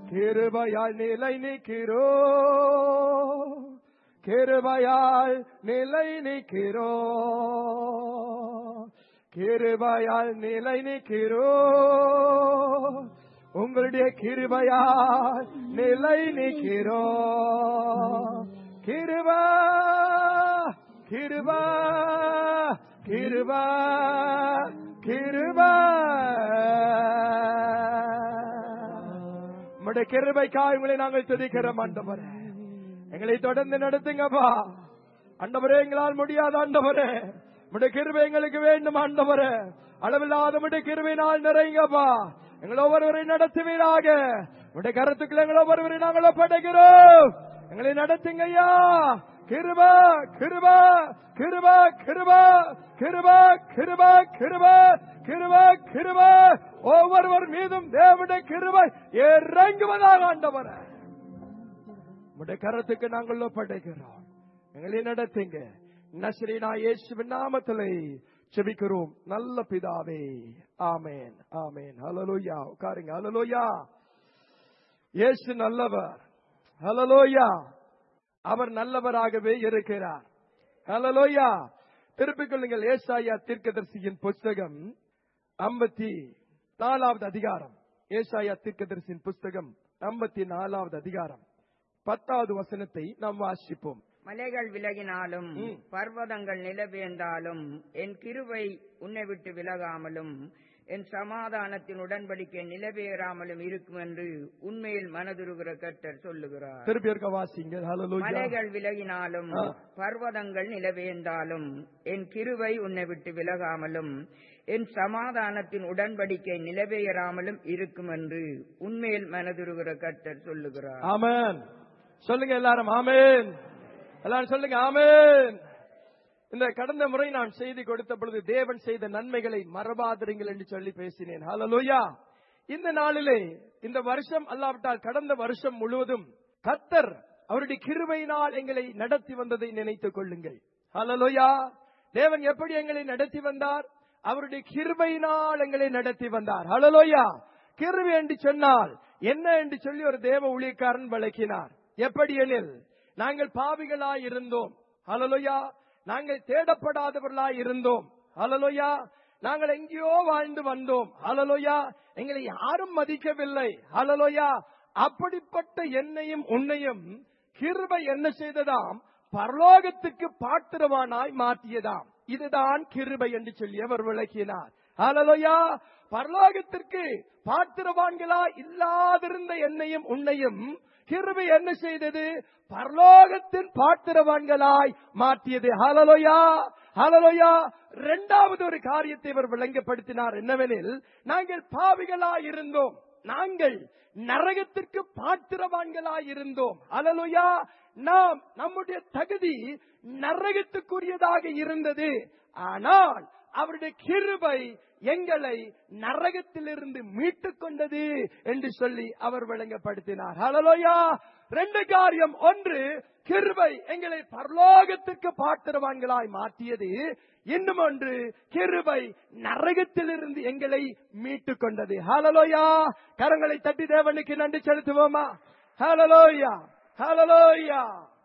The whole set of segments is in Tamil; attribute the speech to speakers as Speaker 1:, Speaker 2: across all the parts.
Speaker 1: கிருபையால் நிலை நிற்கிறோ கிருபையால் நிலை நிற்கிறோ கிருபையால் நிலை நிற்கிறோ உங்களுடைய கிருபையால் நிலை நிற்கிறோ கிருபா கிருபா கிருபா கிருபா உம்முடைய கிருபைக்காய் உங்களை நாங்கள் துதிக்கிறோம் ஆண்டவரே எங்களை தொடர்ந்து நடத்துங்கப்பா ஆண்டவரே எங்களால் முடியாத ஆண்டவரே உடைய கிருபை எங்களுக்கு வேண்டும் ஆண்டவரே அளவில்லாத உடைய கிருபையினால் நிறைங்கப்பா எங்களை ஒவ்வொருவரை நடத்துவீராக உடைய கருத்துக்களை எங்களை ஒவ்வொருவரை நாங்கள் ஒப்படைக்கிறோம் எங்களை நடத்துங்க ஐயா கிருபா கிருபா கிருபா கிருபா கிருபா கிருபா கிருபா கிருபா கிருபா ஒவ்வொருவர் மீதும் தேவனுடைய கிருபை இறங்குவதாக ஆண்டவர உடைய கரத்துக்கு நாங்கள் ஒப்படைக்கிறோம் எங்களை நடத்துங்க நஸ்ரீனா இயேசுவின் நாமத்திலே செபிக்கிறோம் நல்ல பிதாவே ஆமேன் ஆமேன் ஹalleluya உட்காருங்க ஹalleluya இயேசு நல்லவர் ஹalleluya அவர் நல்லவராகவே இருக்கிறார் ஹalleluya திருப்பிக் கொள்ளுங்கள் ஏசாயா தீர்க்கதரிசியின் புஸ்தகம் ஐம்பத்தி நாலாவது அதிகாரம் ஏசாயா தீர்க்கதரிசியின் புஸ்தகம் ஐம்பத்தி நாலாவது அதிகாரம் பத்தாவது வசனத்தை நாம் வாசிப்போம்
Speaker 2: மலைகள் விலகினாலும்
Speaker 1: ம்.
Speaker 2: பர்வதங்கள் நிலவேந்தாலும் என் கிருபை உன்னை விட்டு விலகாமலும் என் சமாதானத்தின் உடன்படிக்கை நிலவேறாமலும் இருக்கும் என்று உண்மையில் மனதுருகிற கர்த்தர் சொல்லுகிறார்
Speaker 1: திருப்பி இருக்க வாசிங்க ஹalleluya
Speaker 2: மலைகள் விலகினாலும்
Speaker 1: ஆ.
Speaker 2: பர்வதங்கள் நிலவேந்தாலும் என் கிருபை உன்னை விட்டு விலகாமலும் என் சமாதானத்தின் உடன்படிக்கை நிலவேறாமலும் இருக்கும் என்று உண்மையில் மனதுருகிற கர்த்தர் சொல்லுகிறார்
Speaker 1: ஆமென் சொல்லுங்க எல்லாரும் ஆமென் எல்லாரும் சொல்லுங்க ஆமென் இந்த கடந்த முறை நான் செய்தி கொடுத்த பொழுது தேவன் செய்த நன்மைகளை மறவாதிருங்கள் என்று சொல்லி பேசினேன் ஹalleluya இந்த நாளிலே இந்த வருஷம் அல்லாவிட்டால் கடந்த வருஷம் முழுவதும் கத்தர் அவருடைய கிருபையினால் எங்களை நடத்தி வந்ததை நினைத்துக் கொள்ளுங்கள் ஹalleluya தேவன் எப்படி எங்களை நடத்தி வந்தார் அவருடைய கிருபையினால் எங்களை நடத்தி வந்தார் ஹalleluya கிருபை என்று சொன்னால் என்ன என்று சொல்லி ஒரு தேவ ஊழியக்காரன் விளக்கினார் எப்படி எனில் நாங்கள் பாவிகளாய் இருந்தோம் ஹalleluya நாங்கள் தேடப்படாதவர்களாய் இருந்தோம் ஹalleluya நாங்கள் எங்கேயோ வாழ்ந்து வந்தோம் ஹalleluya எங்களை யாரும் மதிக்கவில்லை ஹalleluya அப்படிப்பட்ட என்னையும் உன்னையும் கிருபை என்ன செய்ததாம் பரலோகத்துக்கு பாத்திரவானாய் மாற்றியதாம் இதுதான் கிருபை என்று சொல்லி அவர் விளக்கினார் ஹalleluya பரலோகத்திற்கு பாத்திரவான்களா இல்லாதிருந்த என்னையும் உன்னையும் கிருபை என்ன செய்தது பரலோகத்தின் பாத்திரவான்களாய் மாற்றியது ஹalleluya ஹalleluya இரண்டாவது ஒரு காரியத்தை இவர் விளங்கப்படுத்தினார் என்னவெனில் நாங்கள் பாவிகளாய் இருந்தோம் நாங்கள் நரகத்திற்கு பாத்திரவான்களாய் இருந்தோம் ஹalleluya நாம் நம்முடைய தகுதி நரகத்துக்குரியதாக இருந்தது ஆனால் அவருடைய கிருபை எங்களை நரகத்திலிருந்து மீட்டுக் கொண்டது என்று சொல்லி அவர் விளங்கப்படுத்தினார் ஹalleluya ரெண்டு காரியம் ஒன்று கிருபை எங்களை பரலோகத்துக்கு பாத்திரவான்களாய் மாற்றியது இன்னும் ஒன்று கிருபை நரகத்திலிருந்து எங்களை மீட்டுக் கொண்டது ஹalleluya கரங்களை தட்டி தேவனுக்கு நன்றி செலுத்துவோமா ஹalleluya ஹalleluya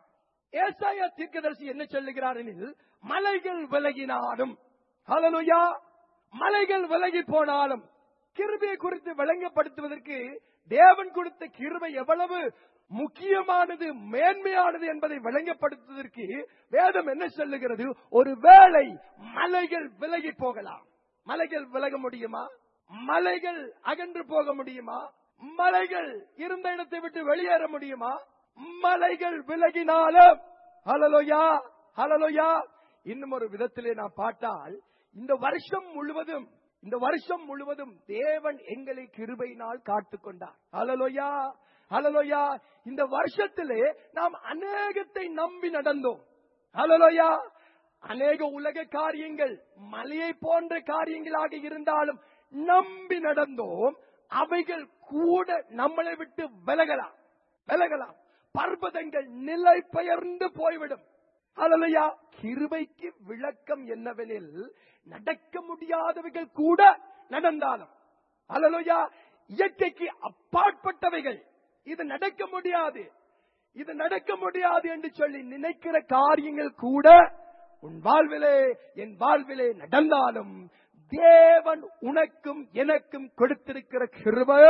Speaker 1: ஏசாயா தீர்க்கதரிசி என்ன சொல்லுகிறார் எனில் மலைகள் விலகினாலும் ஹalleluya மலைகள் விலகி போனாலும் கிருபையை குறித்து விளங்கப்படுத்துவதற்கு தேவன் கொடுத்த கிருபை எவ்வளவு முக்கியமானது மேன்மையானது என்பதை விளங்கப்படுத்துவதற்கு வேதம் என்ன சொல்லுகிறது ஒரு வேளை மலைகள் விலகி போகலாம் மலைகள் விலக முடியுமா மலைகள் அகன்று போக முடியுமா மலைகள் இருந்த இடத்தை விட்டு வெளியேற முடியுமா மலைகள் விலகினாலும் ஹலலோயா ஹலலோயா இன்னும் ஒரு விதத்திலே நான் பார்த்தால் இந்த வருஷம் முழுவதும் இந்த வருஷம் முழுவதும் தேவன் எங்களை கிருபையினால் காத்துக் கொண்டார் ஹலலோயா ஹலலோயா இந்த வருஷத்திலே நாம் அநேகத்தை நம்பி நடந்தோம் ஹலலோயா அநேக உலக காரியங்கள் மலையை போன்ற காரியங்களாக இருந்தாலும் நம்பி நடந்தோம் அவைகள் கூட நம்மளை விட்டு விலகலாம் விலகலாம் பர்வதங்கள் நிலை பெயர்ந்து போய்விடும் ஹalleluya கிருபைக்கு விளக்கம் என்னவெனில் நடக்க முடியாதவைகள் கூட நடந்தாலும் ஹalleluya இயற்கைக்கு அப்பாற்பட்டவைகள் நடக்க முடியாது இது நடக்க முடியாது என்று சொல்லி நினைக்கிற காரியங்கள் கூட உன் வாழ்விலே என் வாழ்விலே நடந்தாலும் தேவன் உனக்கும் எனக்கும் கொடுத்திருக்கிற கிருபை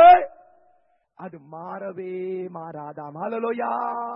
Speaker 1: அது மாறவே மாறாதாம் அலலோயா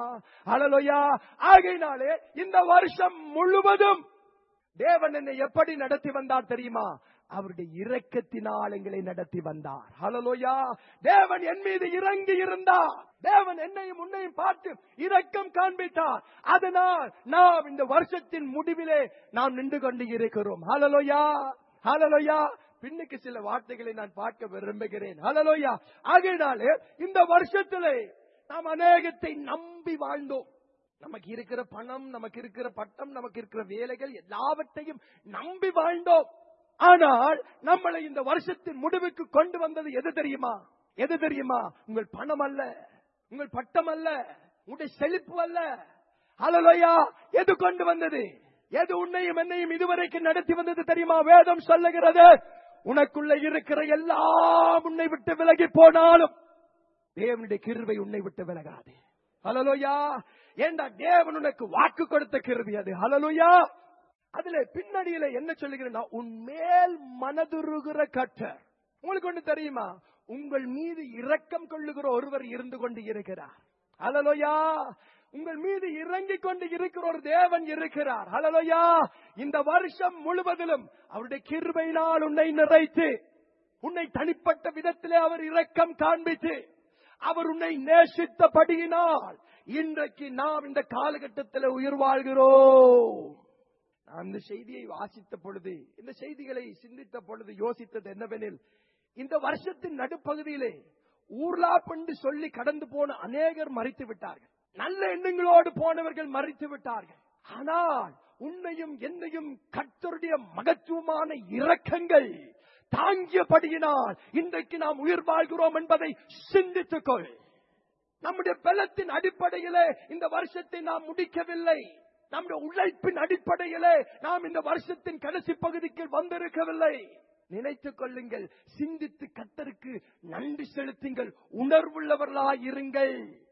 Speaker 1: அலலோயா ஆகையினாலே இந்த வருஷம் முழுவதும் தேவன் என்னை எப்படி நடத்தி வந்தார் தெரியுமா அவருடைய இரக்கத்தினால் எங்களை நடத்தி வந்தார் ஹலலோயா தேவன் என் மீது இறங்கி இருந்தார் தேவன் என்னையும் உன்னையும் பார்த்து இரக்கம் காண்பித்தார் அதனால் நாம் இந்த வருஷத்தின் முடிவிலே நாம் நின்று கொண்டு இருக்கிறோம் ஹலலோயா ஹலலோயா பின்னுக்கு சில வார்த்தைகளை நான் பார்க்க விரும்புகிறேன் ஹலலோயா ஆகையினாலே இந்த வருஷத்திலே நாம் அநேகத்தை நம்பி வாழ்ந்தோம் நமக்கு இருக்கிற பணம் நமக்கு இருக்கிற பட்டம் நமக்கு இருக்கிற வேலைகள் எல்லாவற்றையும் நம்பி வாழ்ந்தோம் ஆனால் நம்மளை இந்த வருஷத்தின் முடிவுக்கு கொண்டு வந்தது எது தெரியுமா எது தெரியுமா உங்கள் பணம் அல்ல உங்கள் பட்டம் அல்ல உங்களுடைய செழிப்பு அல்ல அலலோயா எது கொண்டு வந்தது எது உன்னையும் என்னையும் இதுவரைக்கும் நடத்தி வந்தது தெரியுமா வேதம் சொல்லுகிறது உனக்குள்ள இருக்கிற எல்லாம் உன்னை விட்டு விலகி போனாலும் தேவனுடைய கிருவை உன்னை விட்டு விலகாது ஹலலோயா ஏண்டா தேவன் உனக்கு வாக்கு கொடுத்த கிருவி அது ஹலலோயா அதுல பின்னணியில என்ன சொல்லுகிறேன்னா உன் மேல் மனதுருகிற கற்றர் உங்களுக்கு ஒண்ணு தெரியுமா உங்கள் மீது இரக்கம் கொள்ளுகிற ஒருவர் இருந்து கொண்டு இருக்கிறார் ஹலலோயா உங்கள் மீது இறங்கிக் கொண்டு இருக்கிற ஒரு தேவன் இருக்கிறார் ஹலலோயா இந்த வருஷம் முழுவதிலும் அவருடைய கிருபையினால் உன்னை நிறைத்து உன்னை தனிப்பட்ட விதத்திலே அவர் இரக்கம் காண்பித்து அவர் உன்னை நேசித்தபடியினால் இன்றைக்கு நாம் இந்த காலகட்டத்தில் உயிர் வாழ்கிறோம் நான் இந்த செய்தியை வாசித்த பொழுது இந்த செய்திகளை சிந்தித்த பொழுது யோசித்தது என்னவெனில் இந்த வருஷத்தின் நடுப்பகுதியிலே ஊர்லாப் என்று சொல்லி கடந்து போன அநேகர் மறித்து விட்டார்கள் நல்ல எண்ணங்களோடு போனவர்கள் மறித்து விட்டார்கள் ஆனால் உன்னையும் என்னையும் கர்த்தருடைய மகத்துவமான இரக்கங்கள் தாங்கியபடியினால் இன்றைக்கு நாம் உயிர் வாழ்கிறோம் என்பதை சிந்தித்துக் கொள் நம்முடைய பலத்தின் அடிப்படையிலே இந்த வருஷத்தை நாம் முடிக்கவில்லை நம்முடைய உழைப்பின் அடிப்படையிலே நாம் இந்த வருஷத்தின் கடைசி பகுதிக்கு வந்திருக்கவில்லை நினைத்துக் கொள்ளுங்கள் சிந்தித்து கத்தருக்கு நன்றி செலுத்துங்கள் உணர்வுள்ளவர்களாய் இருங்கள்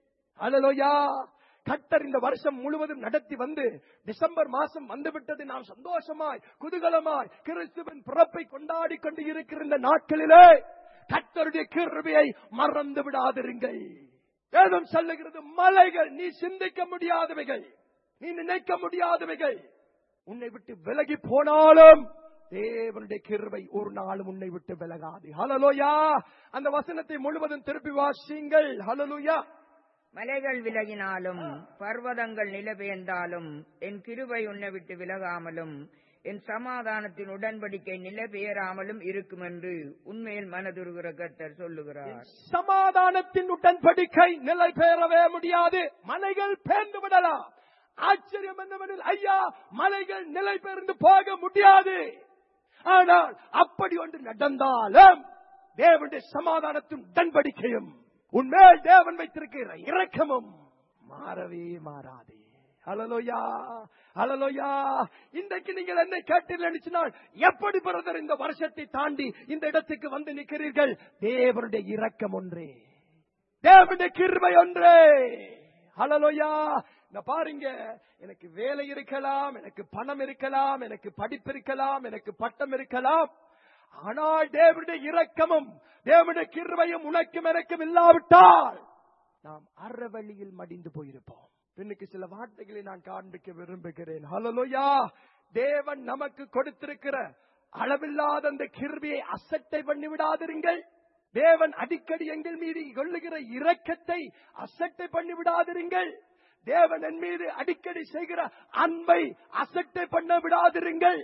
Speaker 1: அலலோயா கத்தர் இந்த வருஷம் முழுவதும் நடத்தி வந்து டிசம்பர் மாசம் வந்துவிட்டது நாம் சந்தோஷமாய் குதூகலமாய் கிறிஸ்துவின் பிறப்பை கொண்டாடி கொண்டு இருக்கிற இந்த நாட்களிலே கத்தருடைய கிருபையை மறந்து விடாதிருங்கள் வேதம் சொல்லுகிறது மலைகள் நீ சிந்திக்க முடியாதவைகள் நீ நினைக்க முடியாதவைகள் உன்னை விட்டு விலகி போனாலும் தேவனுடைய கிருபை ஒரு நாளும் உன்னை விட்டு விலகாது ஹலலோயா அந்த வசனத்தை முழுவதும் திருப்பி வாசிங்கள் ஹலலுயா
Speaker 2: மலைகள் விலகினாலும் பர்வதங்கள் நிலபெயர்ந்தாலும் என் கிருபை உன்னை விட்டு விலகாமலும் என் சமாதானத்தின் உடன்படிக்கை நிலபெயராமலும் இருக்கும் என்று உண்மையில் மனதுருகிற கர்த்தர் சொல்லுகிறார்
Speaker 1: சமாதானத்தின் உடன்படிக்கை நிலை பெறவே முடியாது மலைகள் பேர்ந்து விடலாம் ஆச்சரியம் என்னவெனில் ஐயா மலைகள் நிலை பெயர்ந்து போக முடியாது ஆனால் அப்படி ஒன்று நடந்தாலும் தேவனுடைய சமாதானத்தின் உடன்படிக்கையும் உன்மேல் தேவன் வைத்திருக்கிற இரக்கமும் மாறவே மாறாது அலலோயா அலலோயா இன்றைக்கு நீங்கள் என்னை கேட்டீர்கள் நினைச்சினால் எப்படி பிரதர் இந்த வருஷத்தை தாண்டி இந்த இடத்துக்கு வந்து நிற்கிறீர்கள் தேவனுடைய இரக்கம் ஒன்றே தேவனுடைய கிருபை ஒன்றே அலலோயா இந்த பாருங்க எனக்கு வேலை இருக்கலாம் எனக்கு பணம் இருக்கலாம் எனக்கு படிப்பு இருக்கலாம் எனக்கு பட்டம் இருக்கலாம் ஆனால் தேவனுடைய இரக்கமும் தேவனுடைய கிருபையும் உனக்கும் எனக்கும் இல்லாவிட்டால் நாம் அறவழியில் மடிந்து போயிருப்போம் பின்னுக்கு சில வார்த்தைகளை நான் காண்பிக்க விரும்புகிறேன் ஹலலோயா தேவன் நமக்கு கொடுத்திருக்கிற அளவில்லாத அந்த கிருபியை அசட்டை பண்ணி விடாதிருங்கள் தேவன் அடிக்கடி எங்கள் மீது கொள்ளுகிற இரக்கத்தை அசட்டை பண்ணி விடாதிருங்கள் தேவன் என் மீது அடிக்கடி செய்கிற அன்பை அசட்டை பண்ண விடாதிருங்கள்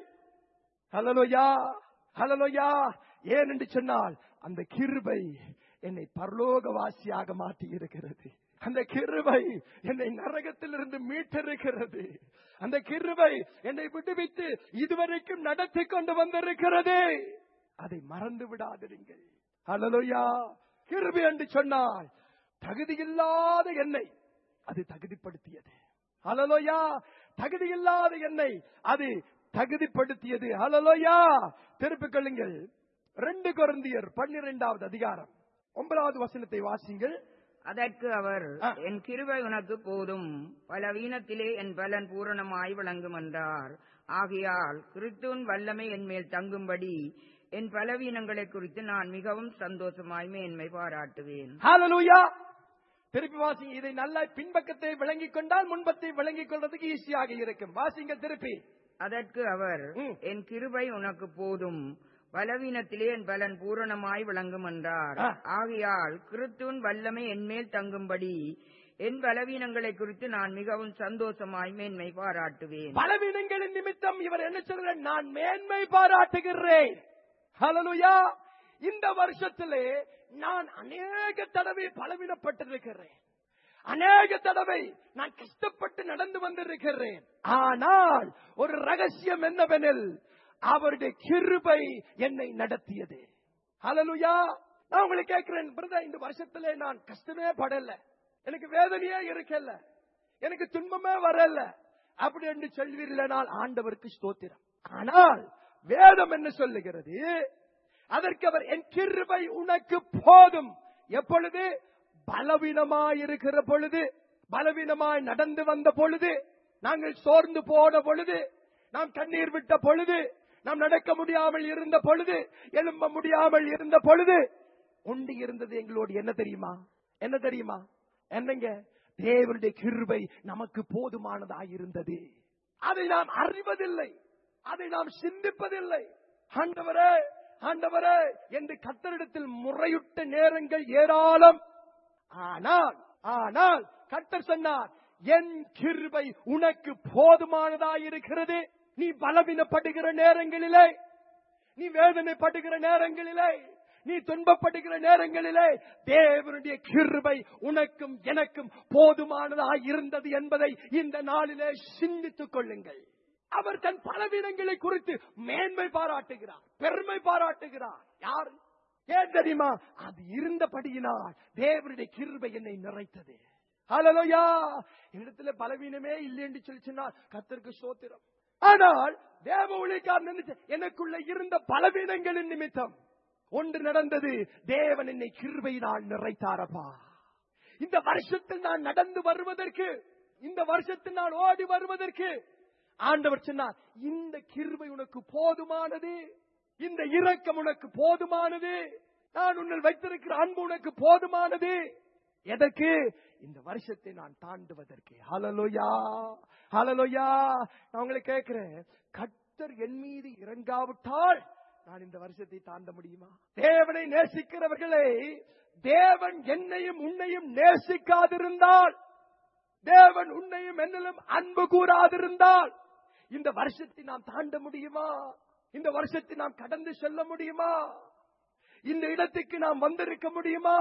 Speaker 1: ஹலலோயா ஹலலோயா ஏன் என்று சொன்னால் அந்த கிருபை என்னை பரலோகவாசியாக மாற்றி இருக்கிறது அந்த கிருபை என்னை நரகத்திலிருந்து மீட்டிருக்கிறது அந்த கிருபை என்னை விடுவித்து இதுவரைக்கும் நடத்தி கொண்டு வந்திருக்கிறது அதை மறந்து விடாதிருங்கள் ஹலலோயா கிருபை என்று சொன்னால் தகுதியில்லாத என்னை அது தகுதிப்படுத்தியது ஹலலோயா தகுதியில்லாத என்னை அது தகுதிப்படுத்தியது ஹலலோயா திருப்பிக் கொள்ளுங்கள் ரெண்டு குழந்தையர் பன்னிரெண்டாவது அதிகாரம் ஒன்பதாவது வசனத்தை வாசிங்கள்
Speaker 2: அதற்கு அவர்
Speaker 1: ஆ.
Speaker 2: என் கிருபை உனக்கு போதும் பலவீனத்திலே என் பலன் பூரணமாய் விளங்கும் என்றார் ஆகையால் கிறிஸ்துவின் வல்லமை என் மேல் தங்கும்படி என் பலவீனங்களை குறித்து நான் மிகவும் சந்தோஷமாய் மேன்மை பாராட்டுவேன்
Speaker 1: ஹalleluya திருப்பி வாசிங்க இதை நல்லா பின்பக்கத்தை விளங்கிக் கொண்டால் முன்பத்தை விளங்கிக் கொள்றதுக்கு ஈஸியாக இருக்கும் வாசிங்க திருப்பி
Speaker 2: அதற்கு அவர்
Speaker 1: ம்.
Speaker 2: என் கிருபை உனக்கு போதும் பலவீனத்திலே என் பலன் பூரணமாய் விளங்கும் என்றார்
Speaker 1: ஆ.
Speaker 2: ஆகையால் கிறிஸ்துவின் வல்லமை என் மேல் தங்கும்படி என் பலவீனங்களை குறித்து நான் மிகவும் சந்தோஷமாய் மேன்மை பாராட்டுவேன்
Speaker 1: பலவீனங்களின் நிமித்தம் இவர் என்ன சொல்கிறார் நான் மேன்மை பாராட்டுகிறேன் ஹalleluya இந்த வருஷத்திலே நான் அநேக தடவை பலவீனப்பட்டிருக்கிறேன் அநேக தடவை நான் கஷ்டப்பட்டு நடந்து வந்திருக்கிறேன் ஆனால் ஒரு ரகசியம் என்னவெனில் அவருடைய கிருபை என்னை நடத்தியது ஹalleluya நான் உங்களை கேட்கிறேன் பிரதர் இந்த வருஷத்திலே நான் கஷ்டமே படல எனக்கு வேதனையே இருக்கல எனக்கு துன்பமே வரல அப்படி என்று சொல்வீர்களானால் ஆண்டவருக்கு ஸ்தோத்திரம் ஆனால் வேதம் என்ன சொல்லுகிறது அதற்கு அவர் என் கிருபை உனக்கு போதும் எப்பொழுது பலவீனமாய் இருக்கிற பொழுது பலவீனமாய் நடந்து வந்த பொழுது நாங்கள் சோர்ந்து போன பொழுது நாம் கண்ணீர் விட்ட பொழுது நாம் நடக்க முடியாமல் இருந்த பொழுது எழும்ப முடியாமல் இருந்த பொழுது உண்டு இருந்தது எங்களோடு என்ன தெரியுமா என்ன தெரியுமா என்னங்க தேவனுடைய கிருபை நமக்கு போதுமானதாய் இருந்தது அதை நாம் அறிவதில்லை அதை நாம் சிந்திப்பதில்லை ஆண்டவரே ஆண்டவரே என்று கத்தரிடத்தில் முறையிட்ட நேரங்கள் ஏராளம் ஆனால் ஆனால் கர்த்தர் சொன்னார் என் கிருபை உனக்கு போதுமானதாயிருக்கிறது நீ பலவீனப்படுகிற நேரங்களிலே நீ வேதனைப்படுகிற நேரங்களிலே நீ துன்பப்படுகிற நேரங்களிலே தேவனுடைய கிருபை உனக்கும் எனக்கும் போதுமானதாய் இருந்தது என்பதை இந்த நாளிலே சிந்தித்துக் கொள்ளுங்கள் அவர் தன் பலவீனங்களை குறித்து மேன்மை பாராட்டுகிறார் பெருமை பாராட்டுகிறார் யார் ஏன் தெரியுமா அது இருந்தபடியினால் தேவனுடைய கிருபை என்னை நிறைத்தது ஹalleluya இடத்துல பலவீனமே இல்லை என்று சொல்லி சொன்னால் கர்த்தருக்கு ஸ்தோத்திரம் ஆனால் தேவ ஊழியக்காரன் நினைச்ச எனக்குள்ள இருந்த பலவீனங்களின் நிமித்தம் ஒன்று நடந்தது தேவன் என்னை கிருபையினால் நிறைத்தாரப்பா இந்த வருஷத்தில் நான் நடந்து வருவதற்கு இந்த வருஷத்தில் நான் ஓடி வருவதற்கு ஆண்டவர் சொன்னார் இந்த கிருபை உனக்கு போதுமானது இந்த இரக்கம் உனக்கு போதுமானது நான் உன்னில் வைத்திருக்கிற அன்பு உனக்கு போதுமானது எதற்கு இந்த வருஷத்தை நான் தாண்டுவதற்கு ஹalleluya ஹalleluya நான் உங்களை கேட்கிறேன் கர்த்தர் என் மீது இறங்காவிட்டால் நான் இந்த வருஷத்தை தாண்ட முடியுமா தேவனை நேசிக்கிறவர்களை தேவன் என்னையும் உன்னையும் நேசிக்காதிருந்தால் தேவன் உன்னையும் என்னிலும் அன்பு கூறாதிருந்தால் இந்த வருஷத்தை நாம் தாண்ட முடியுமா இந்த வருஷத்தை நாம் கடந்து செல்ல முடியுமா இந்த இடத்துக்கு நாம் வந்திருக்க முடியுமா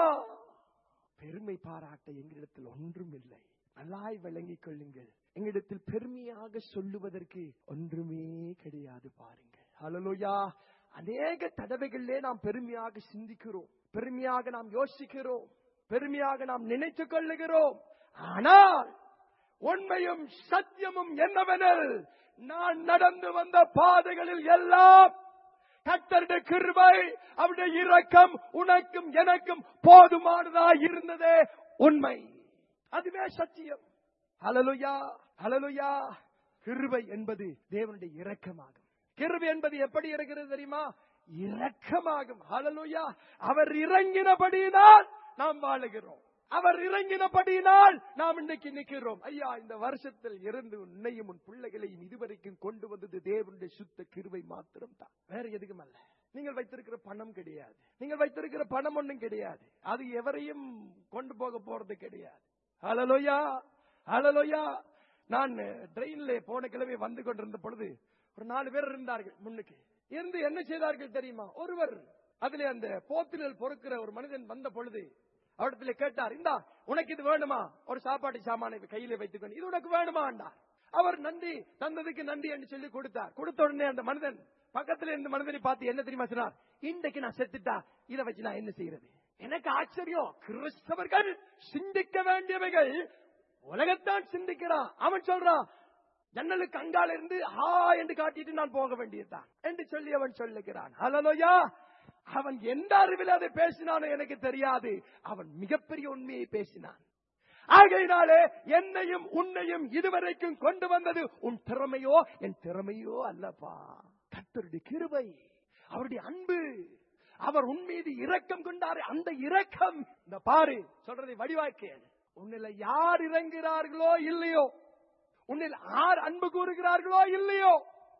Speaker 1: பெருமை பாராட்ட எங்களிடத்தில் ஒன்றும் இல்லை நல்லாய் விளங்கிக் கொள்ளுங்கள் எங்களிடத்தில் பெருமையாக சொல்லுவதற்கு ஒன்றுமே கிடையாது பாருங்கள் ஹalleluya அநேக தடவைகளிலே நாம் பெருமையாக சிந்திக்கிறோம் பெருமையாக நாம் யோசிக்கிறோம் பெருமையாக நாம் நினைத்துக் கொள்ளுகிறோம் ஆனால் உண்மையும் சத்தியமும் என்னவெனில் நான் நடந்து வந்த பாதைகளில் எல்லாம் கத்தருடைய கிருபை அவருடைய இரக்கம் உனக்கும் எனக்கும் போதுமானதாய் இருந்ததே உண்மை அதுவே சத்தியம் ஹalleluya ஹalleluya கிருபை என்பது தேவனுடைய இரக்கமாகும் கிருபை என்பது எப்படி இருக்கிறது தெரியுமா இரக்கமாகும் ஹalleluya அவர் இறங்கினபடியினால் நாம் வாழுகிறோம் அவர் இறங்கினபடியினால் நாம் இன்னைக்கு நிற்கிறோம் ஐயா இந்த வருஷத்தில் இருந்து உன்னையும் உன் பிள்ளைகளையும் இதுவரைக்கும் கொண்டு வந்தது தேவனுடைய சுத்த கிருபை மாத்திரம் தான் வேற எதுக்கும் அல்ல நீங்கள் வைத்திருக்கிற பணம் கிடையாது நீங்கள் வைத்திருக்கிற பணம் ஒண்ணும் கிடையாது அது எவரையும் கொண்டு போக போறது கிடையாது ஹalleluya ஹalleluya நான் ட்ரெயின்ல போன கிழமை வந்து கொண்டிருந்த பொழுது ஒரு நாலு பேர் இருந்தார்கள் முன்னுக்கு இருந்து என்ன செய்தார்கள் தெரியுமா ஒருவர் அதிலே அந்த போத்திலில் பொறுக்கிற ஒரு மனிதன் வந்த பொழுது அவரிடத்துல கேட்டார் இந்தா உனக்கு இது வேணுமா ஒரு சாப்பாட்டு சாமானை கையில வைத்துக்கொண்டு இது உனக்கு வேணுமா அவர் நன்றி தந்ததுக்கு நன்றி என்று சொல்லி கொடுத்தார் கொடுத்த உடனே அந்த மனிதன் பக்கத்துல இருந்த மனிதனை பார்த்து என்ன தெரியுமா சொன்னார் இன்றைக்கு நான் செத்துட்டா இதை வச்சு நான் என்ன செய்யறது எனக்கு ஆச்சரியம் கிறிஸ்தவர்கள் சிந்திக்க வேண்டியவைகள் உலகத்தான் சிந்திக்கிறான் அவன் சொல்றான் ஜன்னலுக்கு அங்கால இருந்து ஹா என்று காட்டிட்டு நான் போக வேண்டியதுதான் என்று சொல்லி அவன் சொல்லுகிறான் ஹலலோயா அவன் எந்த அறிவில் அதை பேசினானோ எனக்கு தெரியாது அவன் மிகப்பெரிய உண்மையை பேசினான் ஆகையினாலே என்னையும் உன்னையும் இதுவரைக்கும் கொண்டு வந்தது உன் திறமையோ என் திறமையோ அல்லப்பா கர்த்தருடைய கிருபை அவருடைய அன்பு அவர் உன் மீது இரக்கம் கொண்டாரு அந்த இரக்கம் இந்த பாரு சொல்றதை வடிவாக்கேன் உன்னில யார் இறங்குகிறார்களோ இல்லையோ உன்னில் யார் அன்பு கூறுகிறார்களோ இல்லையோ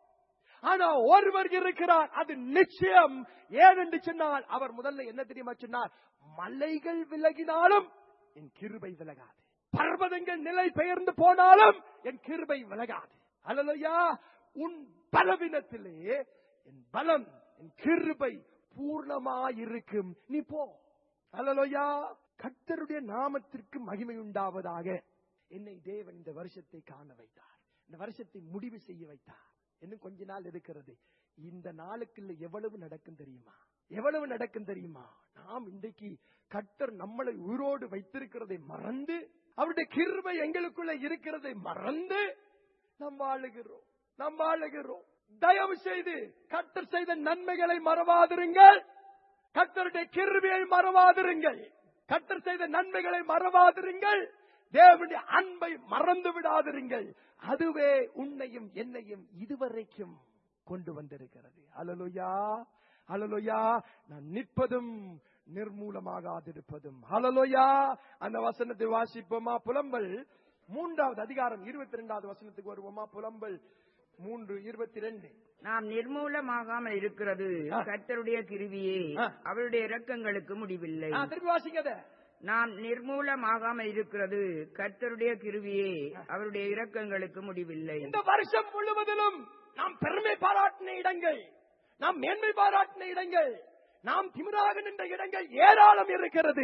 Speaker 1: ஆனா ஒருவர் இருக்கிறார் அது நிச்சயம் ஏன் என்று சொன்னால் அவர் முதல்ல என்ன தெரியுமா சொன்னார் மலைகள் விலகினாலும் என் கிருபை விலகாது பர்வதங்கள் நிலை பெயர்ந்து போனாலும் என் கிருபை விலகாது அல்லலையா உன் பலவீனத்திலே என் பலம் என் கிருபை பூர்ணமாயிருக்கும் நீ போ அல்லலையா கர்த்தருடைய நாமத்திற்கு மகிமை உண்டாவதாக என்னை தேவன் இந்த வருஷத்தை காண வைத்தார் இந்த வருஷத்தை முடிவு செய்ய வைத்தார் இன்னும் கொஞ்ச நாள் இருக்கிறது இந்த நாளுக்குள்ள எவ்வளவு நடக்கும் தெரியுமா எவ்வளவு நடக்கும் தெரியுமா நாம் இன்றைக்கு கர்த்தர் நம்மளை உயிரோடு வைத்திருக்கிறதை மறந்து அவருடைய கிருபை எங்களுக்குள்ள இருக்கிறதை மறந்து நாம் வாழுகிறோம் நாம் வாழுகிறோம் தயவு செய்து கர்த்தர் செய்த நன்மைகளை மறவாதிருங்கள் கர்த்தருடைய கிருபையை மறவாதிருங்கள் கர்த்தர் செய்த நன்மைகளை மறவாதிருங்கள் தேவனுடைய அன்பை மறந்து விடாதிருங்கள் அதுவே உன்னையும் என்னையும் இதுவரைக்கும் கொண்டு வந்திருக்கிறது அலலுயா அலலுயா நான் நிற்பதும் நிர்மூலமாகாதிருப்பதும் ஹலலோயா அந்த வசனத்தை வாசிப்போமா புலம்பல் மூன்றாவது அதிகாரம் இருபத்தி ரெண்டாவது வசனத்துக்கு வருவோமா புலம்பல் மூன்று இருபத்தி ரெண்டு
Speaker 2: நாம் நிர்மூலமாகாமல் இருக்கிறது
Speaker 1: ஆ.
Speaker 2: கர்த்தருடைய கிருவியே
Speaker 1: ஆ.
Speaker 2: அவருடைய இரக்கங்களுக்கு முடிவில்லை
Speaker 1: திருப்பி வாசிங்கத
Speaker 2: நாம் நிர்மூலமாகாமல் இருக்கிறது கர்த்தருடைய கிருவியே அவருடைய இரக்கங்களுக்கு முடிவில்லை
Speaker 1: இந்த வருஷம் முழுவதிலும் நாம் பெருமை பாராட்டின இடங்கள் நாம் மேன்மை பாராட்டின இடங்கள் நாம் திமிராக நின்ற இடங்கள் ஏராளம் இருக்கிறது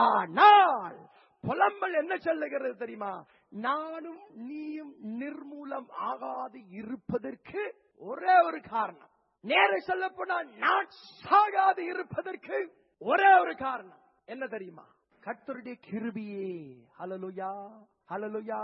Speaker 1: ஆனால் புலம்பல் என்ன சொல்லுகிறது தெரியுமா நானும் நீயும் நிர்மூலம் ஆகாது இருப்பதற்கு ஒரே ஒரு காரணம் நேர சொல்ல போனால் நான் சாகாது இருப்பதற்கு ஒரே ஒரு காரணம் என்ன தெரியுமா கர்த்தருடைய கிருபியே ஹலலுயா ஹலலுயா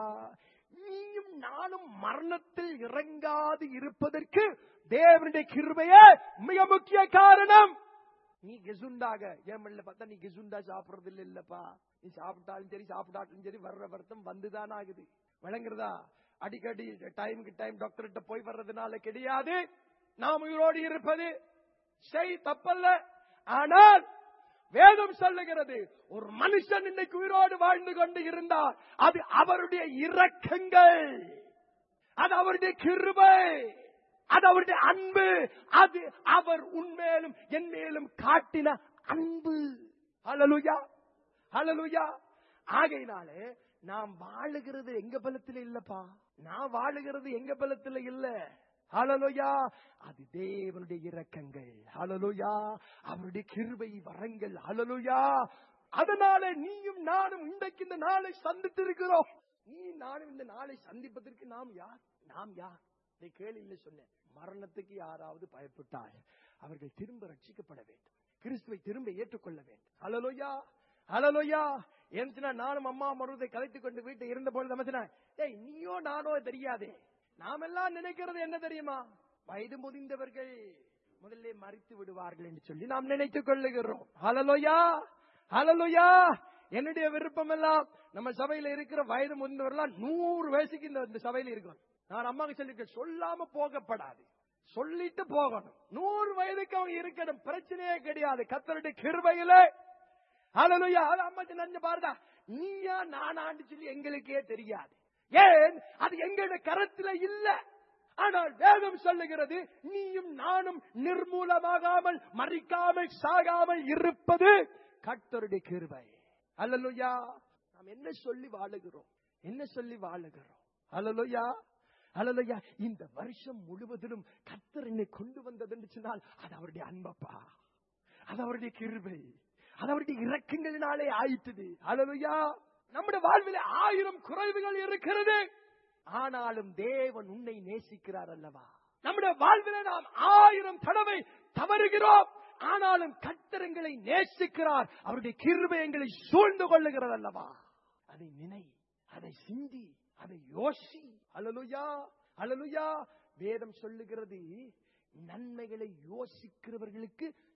Speaker 1: நீயும் நானும் மரணத்தில் இறங்காது இருப்பதற்கு தேவனுடைய கிருபையே மிக முக்கிய காரணம் நீ கெசுண்டாக ஏமல்ல பார்த்தா நீ கெசுண்டா சாப்பிடுறது இல்ல இல்லப்பா நீ சாப்பிட்டாலும் சரி சாப்பிட்டாலும் சரி வர்ற வருத்தம் வந்துதான் ஆகுது விளங்குறதா அடிக்கடி டைமுக்கு டைம் டாக்டர்கிட்ட போய் வர்றதுனால கிடையாது நாம் உயிரோடு இருப்பது செய் தப்பல்ல ஆனால் வேதம் சொல்லுகிறது ஒரு மனுஷன் இன்னைக்கு உயிரோடு வாழ்ந்து கொண்டு இருந்தால் அது அவருடைய இரக்கங்கள் அது அவருடைய கிருபை அது அவருடைய அன்பு அது அவர் உன்மேலும் என் மேலும் காட்டின அன்பு ஹalleluya ஹalleluya ஆகையினாலே நாம் வாழுகிறது எங்க பலத்துல இல்லப்பா நான் வாழுகிறது எங்க பலத்துல இல்ல ஹalleluya அது தேவனுடைய இரக்கங்கள் ஹalleluya அவருடைய கிருபை வரங்கள் ஹalleluya அதனால நீயும் நானும் இன்றைக்கு இந்த நாளை சந்தித்திருக்கிறோம் நீ நானும் இந்த நாளை சந்திப்பதற்கு நாம் யார் நாம் யார் இதை கேள்வியில சொன்னேன் மரணத்துக்கு யாராவது பயப்பட்டால் அவர்கள் திரும்ப ரட்சிக்கப்பட வேண்டும் கிறிஸ்துவை திரும்ப ஏற்றுக்கொள்ள வேண்டும் அலலோயா அலலோயா ஏன்னா நானும் அம்மா மருதை கலைத்துக் கொண்டு வீட்டை இருந்த பொழுது அமைச்சினா ஏய் நீயோ நானோ தெரியாதே நாமெல்லாம் நினைக்கிறது என்ன தெரியுமா வயது முதிர்ந்தவர்கள் முதல்ல மறித்து விடுவார்கள் என்று சொல்லி நாம் நினைத்துக் கொள்ளுகிறோம் ஹலலோயா ஹலலோயா என்னுடைய விருப்பம் எல்லாம் நம்ம சபையில இருக்கிற வயது முதிர்ந்தவர்கள்லாம் நூறு வயசுக்கு இந்த இந்த சபையில இருக்கணும் நான் அம்மாவுக்கு சொல்லிருக்கேன் சொல்லாம போகப்படாது சொல்லிட்டு போகணும் நூறு வயதுக்கு அவங்க இருக்கணும் பிரச்சனையே கிடையாது கத்தருடைய கிருபையில ஹalleluya அது அம்மா நஞ்ச பாருடா நீயா நானான்னு சொல்லி எங்களுக்கே தெரியாது ஏன் அது எங்களுடைய கரத்துல இல்ல ஆனால் வேதம் சொல்லுகிறது நீயும் நானும் நிர்மூலமாகாமல் மறிக்காமல் சாகாமல் இருப்பது கர்த்தருடைய கிருபை அல்லலுயா நாம் என்ன சொல்லி வாழுகிறோம் என்ன சொல்லி வாழுகிறோம் அல்லலுயா அல்லலுயா இந்த வருஷம் முழுவதிலும் கர்த்தர் என்னை கொண்டு வந்தது என்று சொன்னால் அது அவருடைய அன்பப்பா அது அவருடைய கிருபை அது அவருடைய இறக்கங்களினாலே ஆயிட்டுது அல்லலுயா நம்முடைய வாழ்வில் ஆயிரம் குறைவுகள் இருக்கிறது ஆனாலும் தேவன் உன்னை நேசிக்கிறார் அல்லவா நம்முடைய வாழ்வில நாம் ஆயிரம் தடவை தவறுகிறோம் ஆனாலும் கத்தரங்களை நேசிக்கிறார் அவருடைய கிருபை எங்களை சூழ்ந்து கொள்ளுகிறது அல்லவா அதை நினை அதை சிந்தி அதை யோசி அலலுயா அலலுயா வேதம் சொல்லுகிறது நன்மைகளை யோசிக்கிறவர்களுக்கு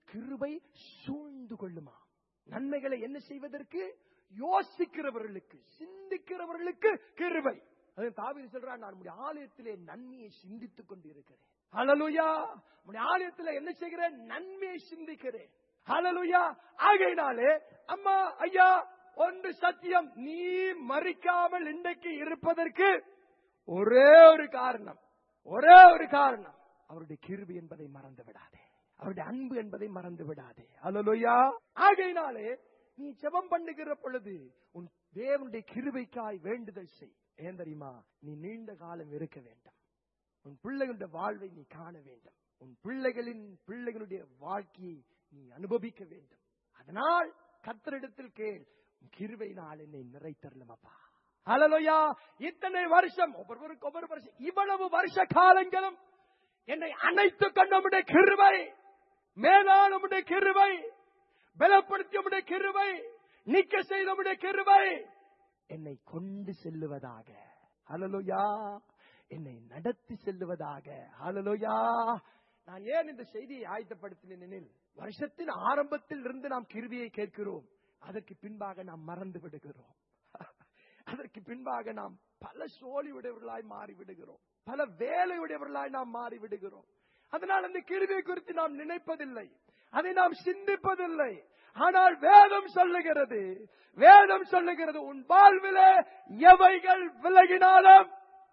Speaker 1: கிருபை சூழ்ந்து கொள்ளுமா நன்மைகளை என்ன செய்வதற்கு யோசிக்கிறவர்களுக்கு சிந்திக்கிறவர்களுக்கு கிருபை அது தாவீது சொல்றான் நான் உடைய ஆலயத்திலே நன்மையை சிந்தித்துக் கொண்டு இருக்கிறேன் ஹalleluya உடைய ஆலயத்திலே என்ன செய்கிறேன் நன்மையை சிந்திக்கிறேன் ஹalleluya ஆகையினாலே அம்மா ஐயா ஒன்று சத்தியம் நீ மறிக்காமல் இன்றைக்கு இருப்பதற்கு ஒரே ஒரு காரணம் ஒரே ஒரு காரணம் அவருடைய கிருபை என்பதை மறந்து விடாதே அவருடைய அன்பு என்பதை மறந்து விடாதே அல்லலுயா ஆகையினாலே நீ ஜெபம் பண்ணுகிற பொழுது உன் தேவனுடைய கிருபைக்காய் வேண்டுதல் செய் ஏன் தெரியுமா நீ நீண்ட காலம் இருக்க வேண்டும் உன் பிள்ளைகளுடைய வாழ்வை நீ காண வேண்டும் உன் பிள்ளைகளின் பிள்ளைகளுடைய வாழ்க்கையை நீ அனுபவிக்க வேண்டும் அதனால் கத்தரிடத்தில் கேள் உன் கிருபையினால் என்னை நிறைத்தரலும் அப்பா ஹalleluya இத்தனை வருஷம் ஒவ்வொருவருக்கு ஒவ்வொரு வருஷம் இவ்வளவு வருஷ காலங்களும் என்னை அணைத்துக் கொண்ட உம்முடைய கிருபை மேலான உம்முடைய கிருபை பலப்படுத்திய உம்முடைய கிருபை நீக்க செய்த உம்முடைய கிருபை என்னை கொண்டு செல்லுவதாக ஹalleluya என்னை நடத்தி செல்லுவதாக ஹalleluya நான் ஏன் இந்த செய்தியை ஆயத்தப்படுத்தினேன் எனில் வருஷத்தின் ஆரம்பத்தில் இருந்து நாம் கிருபியை கேட்கிறோம் அதற்கு பின்பாக நாம் மறந்து விடுகிறோம் அதற்கு பின்பாக நாம் பல சோழி உடையவர்களாய் மாறி விடுகிறோம் பல வேலை உடையவர்களாய் நாம் மாறி விடுகிறோம் அதனால் அந்த கிருவியை குறித்து நாம் நினைப்பதில்லை அதை நாம் சிந்திப்பதில்லை ஆனால் வேதம் சொல்லுகிறது வேதம் சொல்லுகிறது உன் வாழ்விலே எவைகள் விலகினாலும்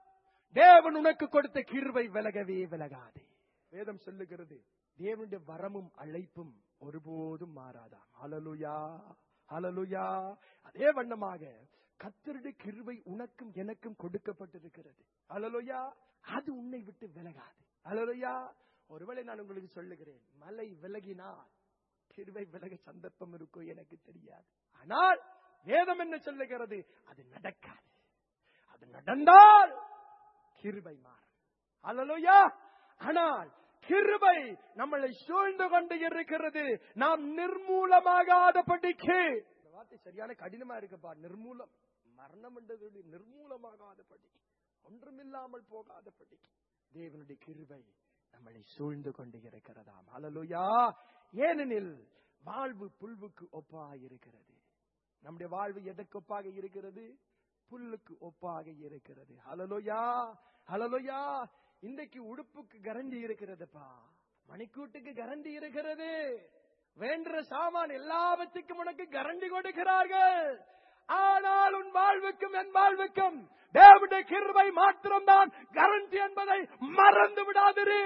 Speaker 1: தேவன் உனக்கு கொடுத்த கிருவை விலகவே விலகாதே வேதம் சொல்லுகிறது தேவனுடைய வரமும் அழைப்பும் ஒருபோதும் மாறாதாம் ஹalleluya ஹalleluya அதே வண்ணமாக கத்தருடைய கிருபை உனக்கும் எனக்கும் கொடுக்கப்பட்டிருக்கிறது ஹalleluya அது உன்னை விட்டு விலகாது ஹalleluya ஒருவேளை நான் உங்களுக்கு சொல்லுகிறேன் மலை விலகினால் கிருபை விலக சந்தர்ப்பம் இருக்கோ எனக்கு தெரியாது ஆனால் வேதம் என்ன சொல்லுகிறது அது நடக்காது அது நடந்தால் கிருபை மாறும் ஹalleluya ஆனால் கிருபை நம்மளை சூழ்ந்து கொண்டு இருக்கிறது நாம் நிர்மூலமாகாதபடிக்கு இந்த வார்த்தை சரியான கடினமா இருக்குப்பா நிர்மூலம் மரணம் என்றது நிர்மூலமாகாதபடி ஒன்றுமில்லாமல் போகாதபடி தேவனுடைய கிருபை நம்மளை சூழ்ந்து கொண்டு இருக்கிறதாம் ஹalleluya ஏனெனில் வாழ்வு புல்வுக்கு ஒப்பாக இருக்கிறது நம்முடைய வாழ்வு எதற்கு ஒப்பாக இருக்கிறது புல்லுக்கு ஒப்பாக இருக்கிறது ஹalleluya ஹalleluya இன்றைக்கு உடுப்புக்கு கரண்டி இருக்கிறதுப்பா மணிக்கூட்டுக்கு கரண்டி இருக்கிறது வேண்டுற சாமான் எல்லாவற்றுக்கும் உனக்கு கரண்டி கொடுக்கிறார்கள் ஆனால் உன் வாழ்வுக்கும் என் வாழ்வுக்கும் தேவனுடைய கிருபை மாத்திரம்தான் கரண்டி என்பதை மறந்து விடாதிரு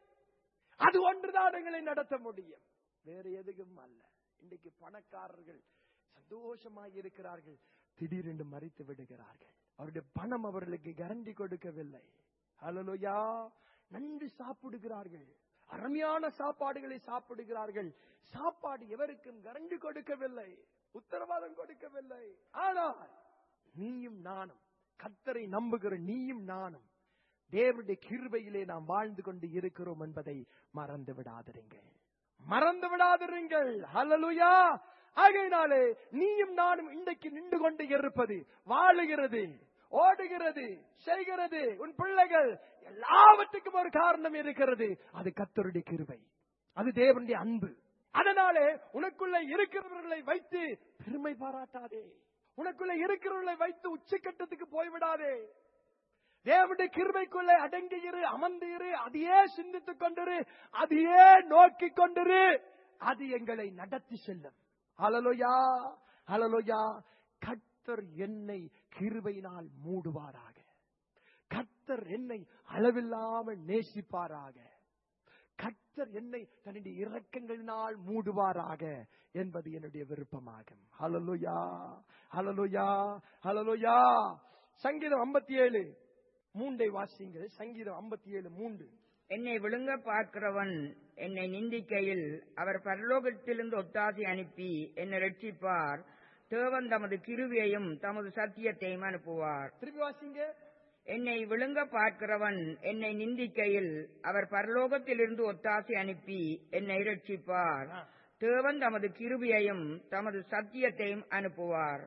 Speaker 1: அது ஒன்றுதான் எங்களை நடத்த முடியும் வேற எதுவும் அல்ல இன்றைக்கு பணக்காரர்கள் சந்தோஷமாய் இருக்கிறார்கள் திடீரென்று மறித்து விடுகிறார்கள் அவருடைய பணம் அவர்களுக்கு கரண்டி கொடுக்கவில்லை ஹalleluya நன்கு சாப்பிடுகிறார்கள் அருமையான சாப்பாடுகளை சாப்பிடுகிறார்கள் சாப்பாடு எவருக்கும் கரண்டி கொடுக்கவில்லை உத்தரவாதம் கொடுக்கவில்லை ஆனால் நீயும் நானும் கத்தரை நம்புகிற நீயும் நானும் தேவனுடைய கிருபையிலே நாம் வாழ்ந்து கொண்டு இருக்கிறோம் என்பதை மறந்து விடாதிருங்கள் மறந்து விடாதிருங்கள் ஹalleluya ஆகையினாலே நீயும் நானும் இன்றைக்கு நின்று கொண்டு இருப்பது வாழுகிறது ஓடுகிறது செய்கிறது உன் பிள்ளைகள் எல்லாவற்றுக்கும் ஒரு காரணம் இருக்கிறது அது கத்தருடைய கிருபை அது தேவனுடைய அன்பு அதனாலே உனக்குள்ள இருக்கிறவர்களை வைத்து பெருமை பாராட்டாதே உனக்குள்ள இருக்கிறவர்களை வைத்து உச்சக்கட்டத்துக்கு போய்விடாதே தேவனுடைய கிருபைக்குள்ளே அடங்கி இரு அமர்ந்து இரு அதையே சிந்தித்துக் கொண்டிரு அதையே நோக்கி கொண்டிரு அது எங்களை நடத்தி செல்லும் ஹalleluya ஹalleluya கர்த்தர் என்னை கிருபையினால் மூடுவாராக கர்த்தர் என்னை அளவில்லாமல் நேசிப்பாராக கர்த்தர் என்னை தன்னுடைய இரக்கங்களினால் மூடுவாராக என்பது என்னுடைய விருப்பமாகும் ஹalleluya ஹalleluya ஹalleluya சங்கீதம் 57 மூன்றை வாசிங்கள் சங்கீதம் 57 மூன்று
Speaker 2: என்னை விழுங்க பார்க்கிறவன் என்னை நிந்திக்கையில் அவர் பரலோகத்திலிருந்து ஒத்தாசி அனுப்பி என்னை ரட்சிப்பார் தேவன் தமது கிருவியையும் தமது சத்தியத்தையும் அனுப்புவார்
Speaker 1: திருப்பி வாசிங்க
Speaker 2: என்னை விழுங்க பார்க்கிறவன் என்னை நிந்திக்கையில் அவர் பரலோகத்திலிருந்து ஒத்தாசி அனுப்பி என்னை ரட்சிப்பார்
Speaker 1: ஆ.
Speaker 2: தேவன் தமது கிருபியையும் தமது சத்தியத்தையும் அனுப்புவார்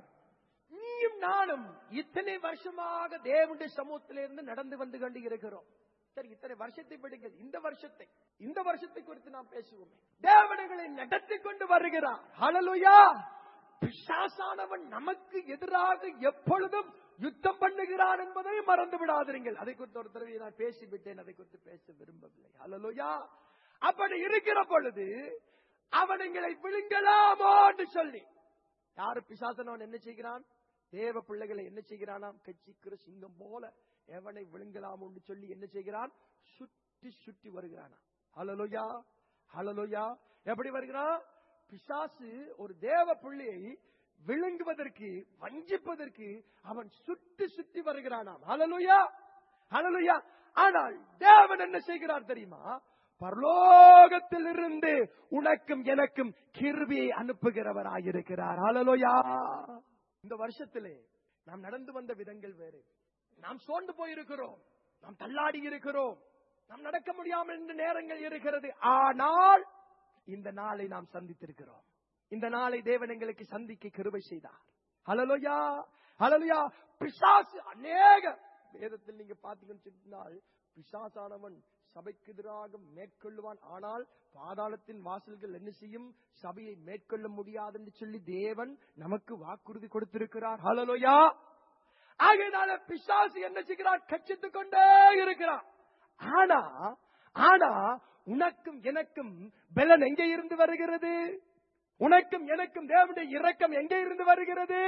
Speaker 1: நீயும் நானும் இத்தனை வருஷமாக தேவனுடைய சமூகத்திலிருந்து நடந்து வந்து கொண்டு இருக்கிறோம் சரி இத்தனை வருஷத்தை விடுங்கள் இந்த வருஷத்தை இந்த வருஷத்தை குறித்து நாம் பேசுவோமே தேவனங்களை நடத்தி கொண்டு வருகிறார் ஹalleluya பிசாசானவன் நமக்கு எதிராக எப்பொழுதும் யுத்தம் பண்ணுகிறான் என்பதை மறந்து விடாதீர்கள் அதை குறித்து ஒரு தடவை நான் பேசிவிட்டேன் அதை குறித்து பேச விரும்பவில்லை ஹalleluya அப்படி இருக்கிற பொழுது அவன் எங்களை விழுங்கலாமோ என்று சொல்லி யாரு பிசாசனவன் என்ன செய்கிறான் தேவ பிள்ளைகளை என்ன செய்கிறானாம் கட்சிக்கிற சிங்கம் போல எவனை விழுங்கலாம் என்று சொல்லி என்ன செய்கிறான் சுற்றி சுற்றி வருகிறானா ஹலலோயா ஹலலோயா எப்படி வருகிறான் பிசாசு ஒரு தேவ பிள்ளையை விழுங்குவதற்கு வஞ்சிப்பதற்கு அவன் சுற்றி சுற்றி வருகிறானாம் ஹலலுயா ஹலலுயா ஆனால் தேவன் என்ன செய்கிறார் தெரியுமா பரலோகத்தில் இருந்து உனக்கும் எனக்கும் கிருபியை அனுப்புகிறவராயிருக்கிறார் ஹலலுயா இந்த வருஷத்திலே நாம் நடந்து வந்த விதங்கள் வேறு நாம் சோர்ந்து போயிருக்கிறோம் நாம் தள்ளாடி இருக்கிறோம் நாம் நடக்க முடியாமல் இந்த நேரங்கள் இருக்கிறது ஆனால் இந்த நாளை நாம் சந்தித்திருக்கிறோம் இந்த நாளை தேவன் எங்களுக்கு சந்திக்க கிருபை செய்தார் ஹலலுயா ஹலலுயா பிசாசு அநேக வேதத்தில் நீங்க பாத்தீங்கன்னு சொன்னால் பிசாசானவன் சபைக்கு எதிராக மேற்கொள்ளுவான் ஆனால் பாதாளத்தின் வாசல்கள் என்ன செய்யும் சபையை மேற்கொள்ள முடியாது என்று சொல்லி தேவன் நமக்கு வாக்குறுதி கொடுத்திருக்கிறார் ஹலலுயா ஆகையினால பிசாசு என்ன செய்கிறான் கச்சித்துக் கொண்டே இருக்கிறான் ஆனா ஆனா உனக்கும் எனக்கும் பலன் எங்கே இருந்து வருகிறது உனக்கும் எனக்கும் தேவனுடைய இரக்கம் எங்கே இருந்து வருகிறது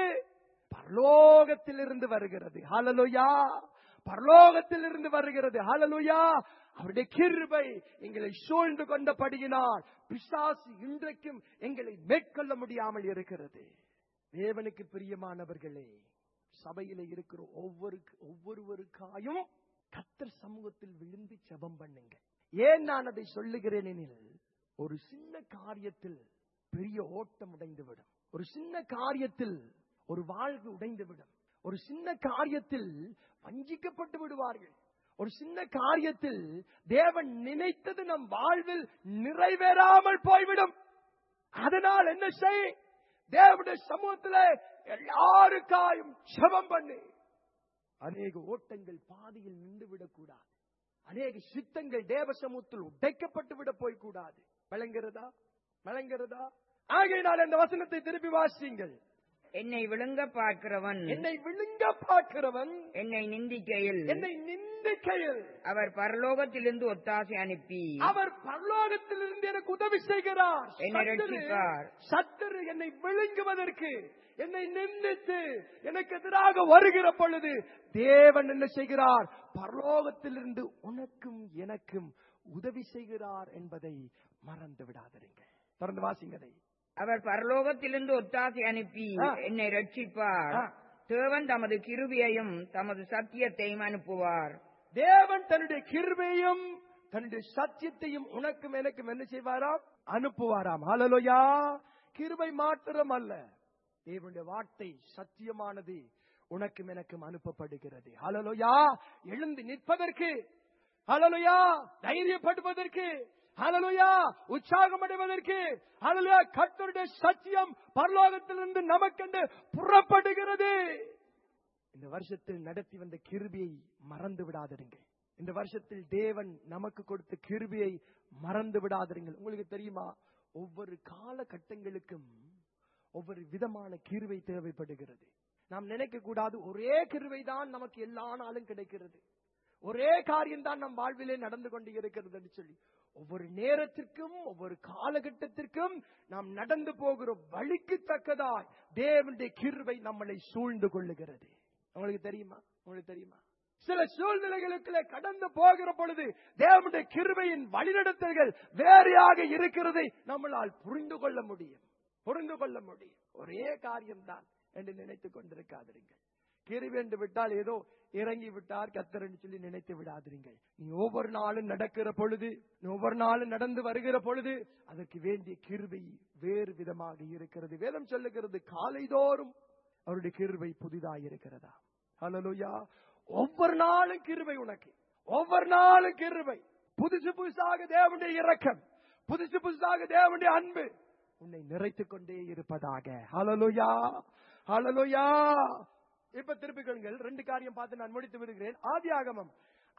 Speaker 1: பரலோகத்தில் இருந்து வருகிறது ஹalleluya பரலோகத்தில் இருந்து வருகிறது ஹalleluya அவருடைய கிருபை எங்களை சூழ்ந்து கொண்டபடியினால் பிசாசு இன்றைக்கும் எங்களை மேற்கொள்ள முடியாமல் இருக்கிறது தேவனுக்கு பிரியமானவர்களே சபையில இருக்கிற ஒவ்வொரு ஒவ்வொருவருக்காயும் கத்தர் சமூகத்தில் விழுந்து ஜெபம் பண்ணுங்க ஏன் நான் அதை சொல்லுகிறேன் எனில் ஒரு சின்ன காரியத்தில் பெரிய ஓட்டம் உடைந்துவிடும் ஒரு சின்ன காரியத்தில் ஒரு வாழ்வு உடைந்துவிடும் ஒரு சின்ன காரியத்தில் வஞ்சிக்கப்பட்டு விடுவார்கள் ஒரு சின்ன காரியத்தில் தேவன் நினைத்தது நம் வாழ்வில் நிறைவேறாமல் போய்விடும் அதனால் என்ன செய் தேவனுடைய சமூகத்தில் எல்லாருக்காயும் ஜெபம் பண்ணு அநேக ஓட்டங்கள் பாதியில் நின்று விடக்கூடாது அநேக சித்தங்கள் தேவ சமூகத்தில் உடைக்கப்பட்டு விட போய்க்கூடாது விளங்குறதா விளங்குறதா ஆகையினால் இந்த வசனத்தை திருப்பி வாசிங்கள்
Speaker 2: என்னை விழுங்க பார்க்கிறவன்
Speaker 1: என்னை விழுங்க பார்க்கிறவன்
Speaker 2: என்னை நிந்திக்கையில்
Speaker 1: என்னை நிந்திக்கையில்
Speaker 2: அவர் பரலோகத்திலிருந்து ஒத்தாசை அனுப்பி
Speaker 1: அவர் பரலோகத்திலிருந்து எனக்கு உதவி செய்கிறார்
Speaker 2: என்னை
Speaker 1: சத்துரு-
Speaker 2: ரட்சிப்பார்.
Speaker 1: சத்துரு என்னை விழுங்குவதற்கு என்னை நிந்தித்து எனக்கு எதிராக வருகிற பொழுது தேவன் என்ன செய்கிறார் பரலோகத்திலிருந்து உனக்கும் எனக்கும் உதவி செய்கிறார் என்பதை மறந்து விடாதீங்க தொடர்ந்து வாசிங்கதை
Speaker 2: அவர் பரலோகத்திலிருந்து ஒத்தாசை அனுப்பி
Speaker 1: ஆ.
Speaker 2: என்னை ரட்சிப்பார்
Speaker 1: ஆ.
Speaker 2: தேவன் தமது கிருபியையும் தமது சத்தியத்தையும் அனுப்புவார்
Speaker 1: தேவன் தன்னுடைய கிருபையும் தன்னுடைய சத்தியத்தையும் உனக்கும் எனக்கும் என்ன செய்வாராம் அனுப்புவாராம் ஹalleluya கிருபை மாத்திரம் அல்ல தேவனுடைய வார்த்தை சத்தியமானது உனக்கும் எனக்கும் அனுப்பப்படுகிறது ஹalleluya எழுந்து நிற்பதற்கு ஹalleluya தைரியப்படுவதற்கு ஹalleluya உற்சாகம் அடைவதற்கு ஹalleluya கர்த்தருடைய சத்தியம் பரலோகத்திலிருந்து நமக்கென்று புறப்படுகிறது இந்த வருஷத்தில் நடத்தி வந்த கிருபியை மறந்து விடாதிருங்கள் இந்த வருஷத்தில் தேவன் நமக்கு கொடுத்த கிருபியை மறந்து விடாதிருங்கள் உங்களுக்கு தெரியுமா ஒவ்வொரு காலகட்டங்களுக்கும் ஒவ்வொரு விதமான கிருவை தேவைப்படுகிறது நாம் நினைக்க கூடாது ஒரே கிருவை தான் நமக்கு எல்லா நாளும் கிடைக்கிறது ஒரே காரியம் தான் நம் வாழ்விலே நடந்து கொண்டு இருக்கிறது என்று சொல்லி ஒவ்வொரு நேரத்திற்கும் ஒவ்வொரு காலகட்டத்திற்கும் நாம் நடந்து போகிற வழிக்கு தக்கதாய் தேவனுடைய கிருவை நம்மளை சூழ்ந்து கொள்ளுகிறது உங்களுக்கு தெரியுமா உங்களுக்கு தெரியுமா சில சூழ்நிலைகளுக்குள்ளே கடந்து போகிற பொழுது தேவனுடைய கிருபையின் வழிநடத்தல்கள் வேறையாக இருக்கிறதை நம்மளால் புரிந்து கொள்ள முடியும் புரிந்து கொள்ள முடியும் ஒரே காரியம்தான் என்று நினைத்துக் கொண்டிருக்காதிருங்கள் கிருபை என்று விட்டால் ஏதோ இறங்கி விட்டார் கத்தர் என்று சொல்லி நினைத்து விடாதிருங்கள் நீ ஒவ்வொரு நாளும் நடக்கிற பொழுது நீ ஒவ்வொரு நாளும் நடந்து வருகிற பொழுது அதற்கு வேண்டிய கிருபை வேறு விதமாக இருக்கிறது வேதம் சொல்லுகிறது காலைதோறும் அவருடைய கிருபை புதிதாக இருக்கிறதா ஹalleluya ஒவ்வொரு நாளும் கிருபை உனக்கு ஒவ்வொரு நாளும் கிருபை புதுசு புதுசாக தேவனுடைய இரக்கம் புதுசு புதுசாக தேவனுடைய அன்பு உன்னை நிறைத்துக் கொண்டே இருப்பதாக ஹalleluya ஹalleluya இப்ப திருப்பிக் கொள்ளுங்கள் ரெண்டு காரியம் பார்த்து நான் முடித்து விடுகிறேன் ஆதியாகமம்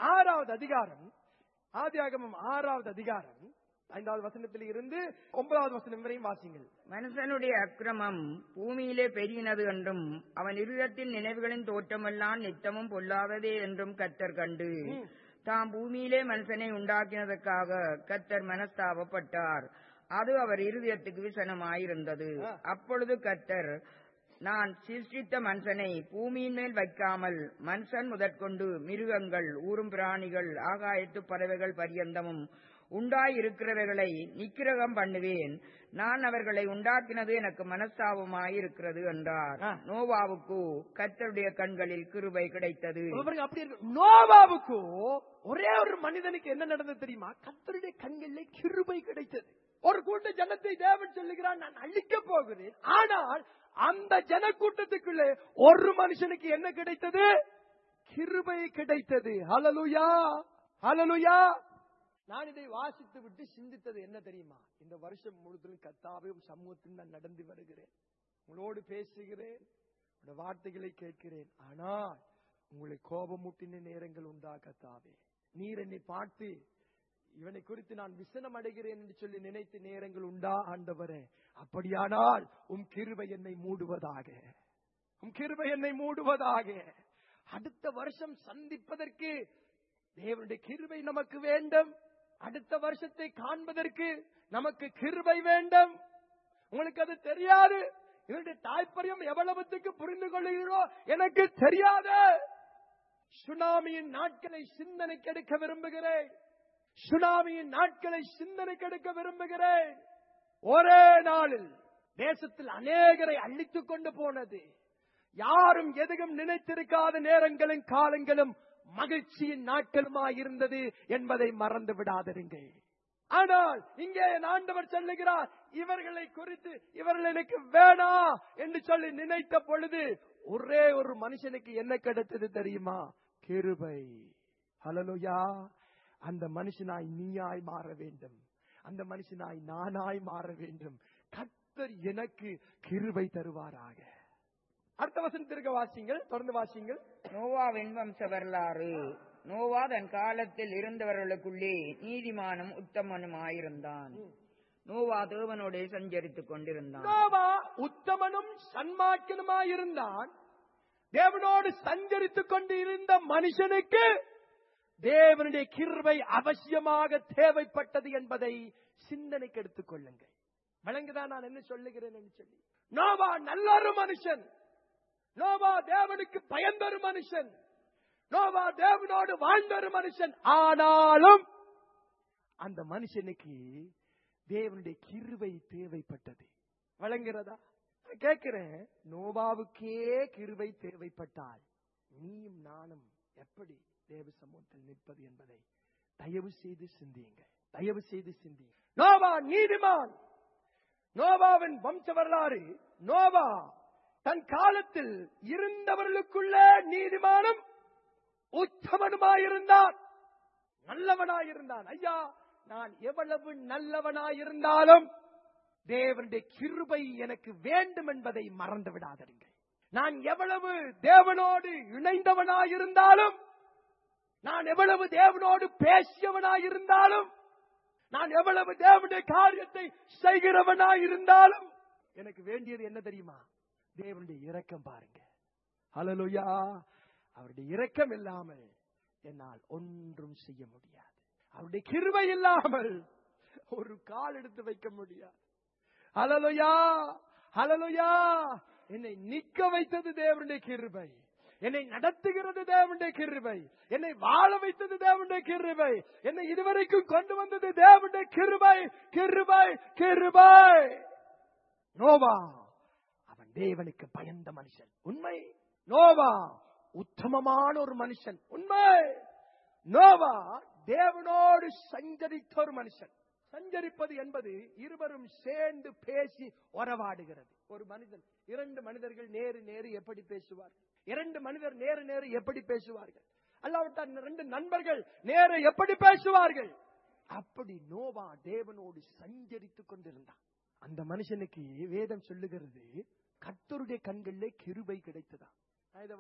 Speaker 1: ஆறாவது அதிகாரம் ஆதியாகமம் ஆறாவது அதிகாரம் ஐந்தாவது வசனத்தில் இருந்து ஒன்பதாவது வசனம் வரையும் வாசிங்கள்
Speaker 2: மனுஷனுடைய அக்கிரமம் பூமியிலே பெருகினது என்றும் அவன் இருதத்தின் நினைவுகளின் தோற்றமெல்லாம் நித்தமும் பொல்லாததே என்றும் கத்தர் கண்டு
Speaker 1: ம்.
Speaker 2: தாம் பூமியிலே மனுஷனை உண்டாக்கினதற்காக கத்தர் மனஸ்தாபப்பட்டார் அது அவர் இருதயத்துக்கு விசனமாயிருந்தது
Speaker 1: ஆ.
Speaker 2: அப்பொழுது கத்தர் நான் சிருஷ்டித்த மனுஷனை பூமியின் மேல் வைக்காமல் மனுஷன் முதற்கொண்டு மிருகங்கள் ஊரும் பிராணிகள் ஆகாயத்து பறவைகள் பரியந்தமும் உண்டாயிருக்கிறவர்களை நிக்கிரகம் பண்ணுவேன் நான் அவர்களை உண்டாக்கினது எனக்கு மனஸ்தாபமாயிருக்கிறது என்றார்
Speaker 1: ஆ.
Speaker 2: நோவாவுக்கு கத்தருடைய கண்களில் கிருபை கிடைத்தது
Speaker 1: பாருங்க, அப்படி இருக்கு நோவாவுக்கு ஒரே ஒரு மனிதனுக்கு என்ன நடந்தது தெரியுமா கத்தருடைய கண்களிலே கிருபை கிடைத்தது ஒரு கூட்ட ஜனத்தை தேவன் சொல்லுகிறான் நான் அழிக்க போகிறேன் ஆனால் அந்த ஜனக்கூட்டத்துக்குள்ளே ஒரு மனுஷனுக்கு என்ன கிடைத்தது கிருபை கிடைத்தது ஹalleluya ஹalleluya நான் இதை வாசித்து விட்டு சிந்தித்தது என்ன தெரியுமா இந்த வருஷம் முழுவதும் கத்தாவே உம் சமூகத்தில் நான் நடந்து வருகிறேன் உங்களோடு பேசுகிறேன் உங்களோட வார்த்தைகளை கேட்கிறேன் ஆனால் உங்களை கோபமூட்டின நேரங்கள் உண்டா கத்தாவே நீர் என்னை பார்த்து இவனை குறித்து நான் விசனம் அடைகிறேன் என்று சொல்லி நினைத்த நேரங்கள் உண்டா ஆண்டவரே அப்படியானால் உம் கிருபை என்னை மூடுவதாக உம் கிருபை என்னை மூடுவதாக அடுத்த வருஷம் சந்திப்பதற்கு தேவனுடைய கிருபை நமக்கு வேண்டும் அடுத்த வருஷத்தை காண்பதற்கு நமக்கு கிருபை வேண்டும் உங்களுக்கு அது தெரியாது இதனுடைய தாய்ப்பரியம் எவ்வளவுத்துக்கு புரிந்து கொள்கிறோம் எனக்கு தெரியாது சுனாமியின் நாட்களை சிந்தனை கெடுக்க விரும்புகிறேன் சுனாமியின் நாட்களை சிந்தனை கெடுக்க விரும்புகிறேன் ஒரே நாளில் தேசத்தில் அநேகரை அழித்துக் கொண்டு போனது யாரும் எதுவும் நினைத்திருக்காத நேரங்களும் காலங்களும் மகிழ்ச்சியின் நாட்களுமாய் இருந்தது என்பதை மறந்து விடாதிருங்கள் ஆனால் இங்கே என் ஆண்டவர் சொல்லுகிறார் இவர்களை குறித்து இவர்கள் எனக்கு வேணா என்று சொல்லி நினைத்த பொழுது ஒரே ஒரு மனுஷனுக்கு என்ன கிடைத்தது தெரியுமா கிருபை ஹலலுயா அந்த மனுஷனாய் நீயாய் மாற வேண்டும் அந்த மனுஷனாய் நானாய் மாற வேண்டும் கர்த்தர் எனக்கு கிருபை தருவாராக அடுத்த வசனத்திற்கு வாசிங்கள் தொடர்ந்து வாசிங்கள்
Speaker 2: நோவாவின் வம்ச வரலாறு நோவா தன் காலத்தில் இருந்தவர்களுக்குள்ளே நீதிமானும் உத்தமனுமாயிருந்தான் நோவா தேவனோடே சஞ்சரித்துக் கொண்டிருந்தான்
Speaker 1: நோவா உத்தமனும் சன்மார்க்கனுமாயிருந்தான் தேவனோடு சஞ்சரித்துக் கொண்டு இருந்த மனுஷனுக்கு தேவனுடைய கிருபை அவசியமாக தேவைப்பட்டது என்பதை சிந்தனைக்கு எடுத்துக் கொள்ளுங்கள் விளங்குதான் நான் என்ன சொல்லுகிறேன் என்று சொல்லி நோவா நல்ல ஒரு மனுஷன் நோவா தேவனுக்கு பயந்த ஒரு மனுஷன் நோவா தேவனோடு வாழ்ந்த ஒரு மனுஷன் ஆனாலும் அந்த மனுஷனுக்கு தேவனுடைய கிருபை தேவைப்பட்டது வழங்குறதா நான் கேட்கிறேன் நோவாவுக்கே கிருபை தேவைப்பட்டால் நீயும் நானும் எப்படி தேவ சமூகத்தில் நிற்பது என்பதை தயவு செய்து சிந்தியுங்கள் தயவு செய்து சிந்தியுங்கள் நோவா நீதிமான் நோவாவின் வம்ச வரலாறு நோவா தன் காலத்தில் இருந்தவர்களுக்குள்ளே நீதிமானும் உத்தமனுமாயிருந்தான் நல்லவனாயிருந்தான் ஐயா நான் எவ்வளவு நல்லவனாயிருந்தாலும் தேவனுடைய கிருபை எனக்கு வேண்டும் என்பதை மறந்து விடாதீர்கள் நான் எவ்வளவு தேவனோடு இணைந்தவனாயிருந்தாலும் நான் எவ்வளவு தேவனோடு பேசியவனாயிருந்தாலும் நான் எவ்வளவு தேவனுடைய காரியத்தை செய்கிறவனாயிருந்தாலும் எனக்கு வேண்டியது என்ன தெரியுமா தேவனுடைய இரக்கம் பாருங்க ஹalleluya அவருடைய இரக்கம் இல்லாமல் என்னால் ஒன்றும் செய்ய முடியாது அவருடைய கிருபை இல்லாமல் ஒரு கால் எடுத்து வைக்க முடியாது ஹalleluya ஹalleluya என்னை நிக்க வைத்தது தேவனுடைய கிருபை என்னை நடத்துகிறது தேவனுடைய கிருபை என்னை வாழ வைத்தது தேவனுடைய கிருபை என்னை இதுவரைக்கும் கொண்டு வந்தது தேவனுடைய கிருபை கிருபை கிருபை நோவா அவன் தேவனுக்கு பயந்த மனுஷன் உண்மை நோவா உத்தமமான ஒரு மனுஷன் உண்மை நோவா தேவனோடு சஞ்சரித்த ஒரு மனுஷன் சஞ்சரிப்பது என்பது இருவரும் சேர்ந்து பேசி உறவாடுகிறது ஒரு மனிதன் இரண்டு மனிதர்கள் நேரு நேரு எப்படி பேசுவார்கள் இரண்டு மனிதர் நேரு நேரு எப்படி பேசுவார்கள் அல்லாவிட்டால் ரெண்டு நண்பர்கள் நேரு எப்படி பேசுவார்கள் அப்படி நோவா தேவனோடு சஞ்சரித்துக் கொண்டிருந்தான் அந்த மனுஷனுக்கு வேதம் சொல்லுகிறது கர்த்தருடைய கண்களிலே கிருபை கிடைத்ததா நான் இதை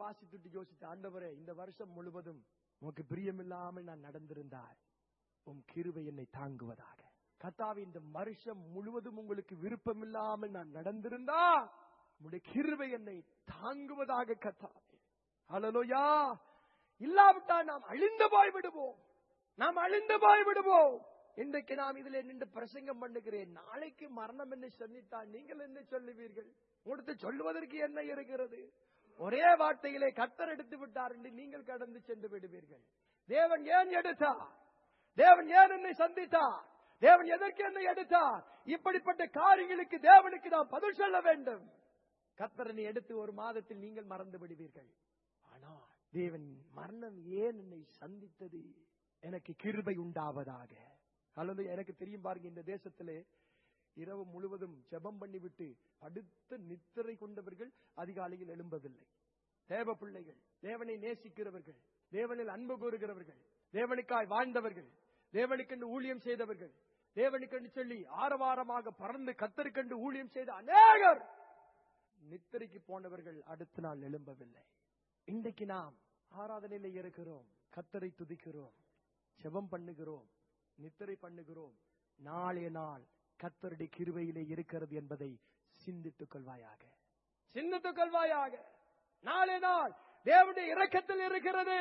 Speaker 1: வாசித்துட்டு யோசித்த ஆண்டவரே இந்த வருஷம் முழுவதும் உனக்கு பிரியமில்லாமல் நான் நடந்திருந்தால் உம் கிருபை என்னை தாங்குவதாக கத்தாவே இந்த வருஷம் முழுவதும் உங்களுக்கு விருப்பமில்லாமல் நான் நடந்திருந்தா உம்முடைய கிருபை என்னை தாங்குவதாக கத்தாவே ஹalleluya இல்லாவிட்டால் நாம் அழிந்து போய் விடுவோம் நாம் அழிந்து போய் விடுவோம் இன்றைக்கு நாம் இதில் நின்று பிரசங்கம் பண்ணுகிறேன் நாளைக்கு மரணம் என்று சொன்னித்தால் நீங்கள் என்ன சொல்லுவீர்கள் உங்களுக்கு சொல்லுவதற்கு என்ன இருக்கிறது ஒரே வார்த்தையிலே கத்தர் எடுத்து விட்டார் என்று நீங்கள் கடந்து சென்று விடுவீர்கள் தேவன் ஏன் எடுத்தார் தேவன் ஏன் என்னை சந்தித்தார் தேவன் எதற்கு என்னை எடுத்தார் இப்படிப்பட்ட காரியங்களுக்கு தேவனுக்கு நாம் பதில் சொல்ல வேண்டும் கத்தரனை எடுத்து ஒரு மாதத்தில் நீங்கள் மறந்து விடுவீர்கள் ஆனால் தேவன் மரணம் ஏன் என்னை சந்தித்தது எனக்கு கிருபை உண்டாவதாக அல்லது எனக்கு தெரியும் பாருங்க இந்த தேசத்திலே இரவு முழுவதும் ஜெபம் பண்ணிவிட்டு படுத்த நித்திரை கொண்டவர்கள் அதிகாலையில் எழும்பவில்லை தேவ பிள்ளைகள் தேவனை நேசிக்கிறவர்கள் தேவனில் அன்பு கூறுகிறவர்கள் தேவனுக்காய் வாழ்ந்தவர்கள் தேவனுக்கென்று ஊழியம் செய்தவர்கள் தேவனுக்கென்று சொல்லி ஆரவாரமாக பறந்து கத்தருக்கென்று ஊழியம் செய்த அநேகர் நித்திரைக்கு போனவர்கள் அடுத்த நாள் எழும்பவில்லை இன்றைக்கு நாம் ஆராதனையில இருக்கிறோம் கத்தரை துதிக்கிறோம் செபம் பண்ணுகிறோம் நித்திரை பண்ணுகிறோம் நாளைய நாள் கத்தருடைய கிருபையிலே இருக்கிறது என்பதை சிந்தித்துக் கொள்வாயாக சிந்தித்துக் கொள்வாயாக நாளை நாள் தேவனுடைய இரக்கத்தில் இருக்கிறது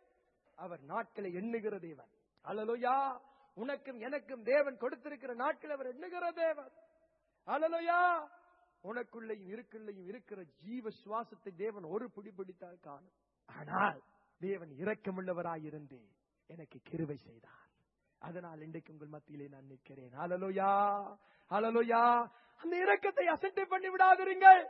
Speaker 1: அவர் நாட்களை எண்ணுகிற தேவன் அல்லலுயா உனக்கும் எனக்கும் தேவன் கொடுத்திருக்கிற நாட்கள் அவர் எண்ணுகிற தேவன் அல்லலுயா உனக்குள்ளேயும் இருக்குள்ளையும் இருக்கிற ஜீவ சுவாசத்தை தேவன் ஒரு பிடி பிடித்தால் காணும் ஆனால் தேவன் இரக்கமுள்ளவராயிருந்து எனக்கு கிருபை செய்தார் அதனால் இன்றைக்கு உங்கள் மத்தியிலே நான் நிற்கிறேன் அலலுயா அலலுயா அந்த இரக்கத்தை அசட்டை பண்ணி விடாதிருங்கள்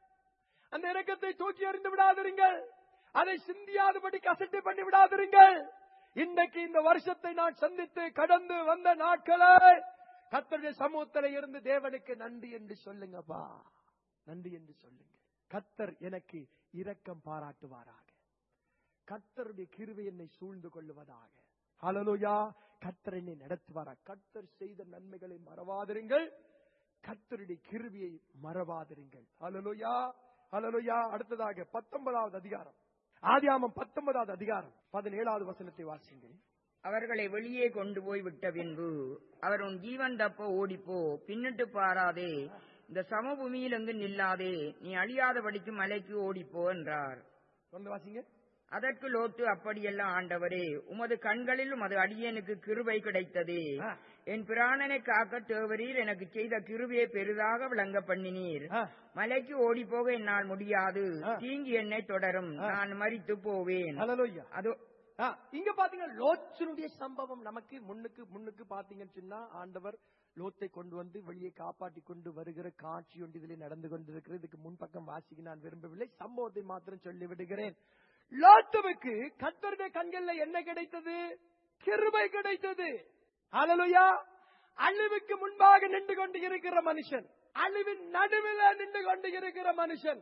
Speaker 1: அந்த இரக்கத்தை தூக்கி எறிந்து விடாதிருங்கள் அதை சிந்தியாதபடிக்கு அசட்டை பண்ணி விடாதிருங்கள் இன்றைக்கு இந்த வருஷத்தை நான் சந்தித்து கடந்து வந்த நாட்களை கத்தருடைய சமூகத்தில இருந்து தேவனுக்கு நன்றி என்று சொல்லுங்கப்பா நன்றி என்று சொல்லுங்க கத்தர் எனக்கு இரக்கம் பாராட்டுவாராக கத்தருடைய கிருவை என்னை சூழ்ந்து கொள்ளுவதாக ஹalleluya கத்தர் என்னை நடத்துவாரா கத்தர் செய்த நன்மைகளை மறவாதிருங்கள் கத்தருடைய கிருவியை மறவாதிருங்கள் ஹalleluya ஹalleluya அடுத்ததாக பத்தொன்பதாவது அதிகாரம் ஆதியாமம் பத்தொன்பதாவது அதிகாரம் பதினேழாவது வசனத்தை வாசிங்கள்
Speaker 2: அவர்களை வெளியே கொண்டு போய் விட்ட பின்பு அவர் உன் ஜீவன் தப்ப ஓடிப்போ பின்னிட்டு பாராதே இந்த சமபூமியில் எங்கு நில்லாதே நீ அழியாதபடிக்கு மலைக்கு ஓடிப்போ என்றார்
Speaker 1: தொடர்ந்து வாசிங்க
Speaker 2: அதற்கு லோத்து அப்படியெல்லாம் ஆண்டவரே உமது கண்களில் உமது அடியனுக்கு கிருபை கிடைத்ததே
Speaker 1: ஆ.
Speaker 2: என் பிராணனை காக்க தேவரீர் எனக்கு செய்த கிருபையை பெரிதாக விளங்க பண்ணினீர்
Speaker 1: ஆ.
Speaker 2: மலைக்கு ஓடி போக என்னால் முடியாது
Speaker 1: ஆ.
Speaker 2: தீங்கு என்னை தொடரும்
Speaker 1: ஆ.
Speaker 2: நான் மரித்து போவேன்
Speaker 1: ஹalleluya
Speaker 2: அது
Speaker 1: ஆ, இங்க பாத்தீங்கன்னா லோச்சனுடைய சம்பவம் நமக்கு முன்னுக்கு முன்னுக்கு பாத்தீங்கன்னு சொன்னா ஆண்டவர் லோத்தை கொண்டு வந்து வெளியே காப்பாற்றி கொண்டு வருகிற காட்சி ஒன்று இதிலே நடந்து கொண்டிருக்கிறது இதுக்கு முன்பக்கம் வாசிக்க நான் விரும்பவில்லை சம்பவத்தை மாத்திரம் சொல்லி விடுகிறேன் லோத்துவுக்கு கத்தருடைய கண்கள்ல என்ன கிடைத்தது கிருபை கிடைத்தது ஹalleluya அழிவுக்கு முன்பாக நின்று கொண்டு இருக்கிற மனுஷன் அழிவின் நடுவில் நின்று கொண்டு இருக்கிற மனுஷன்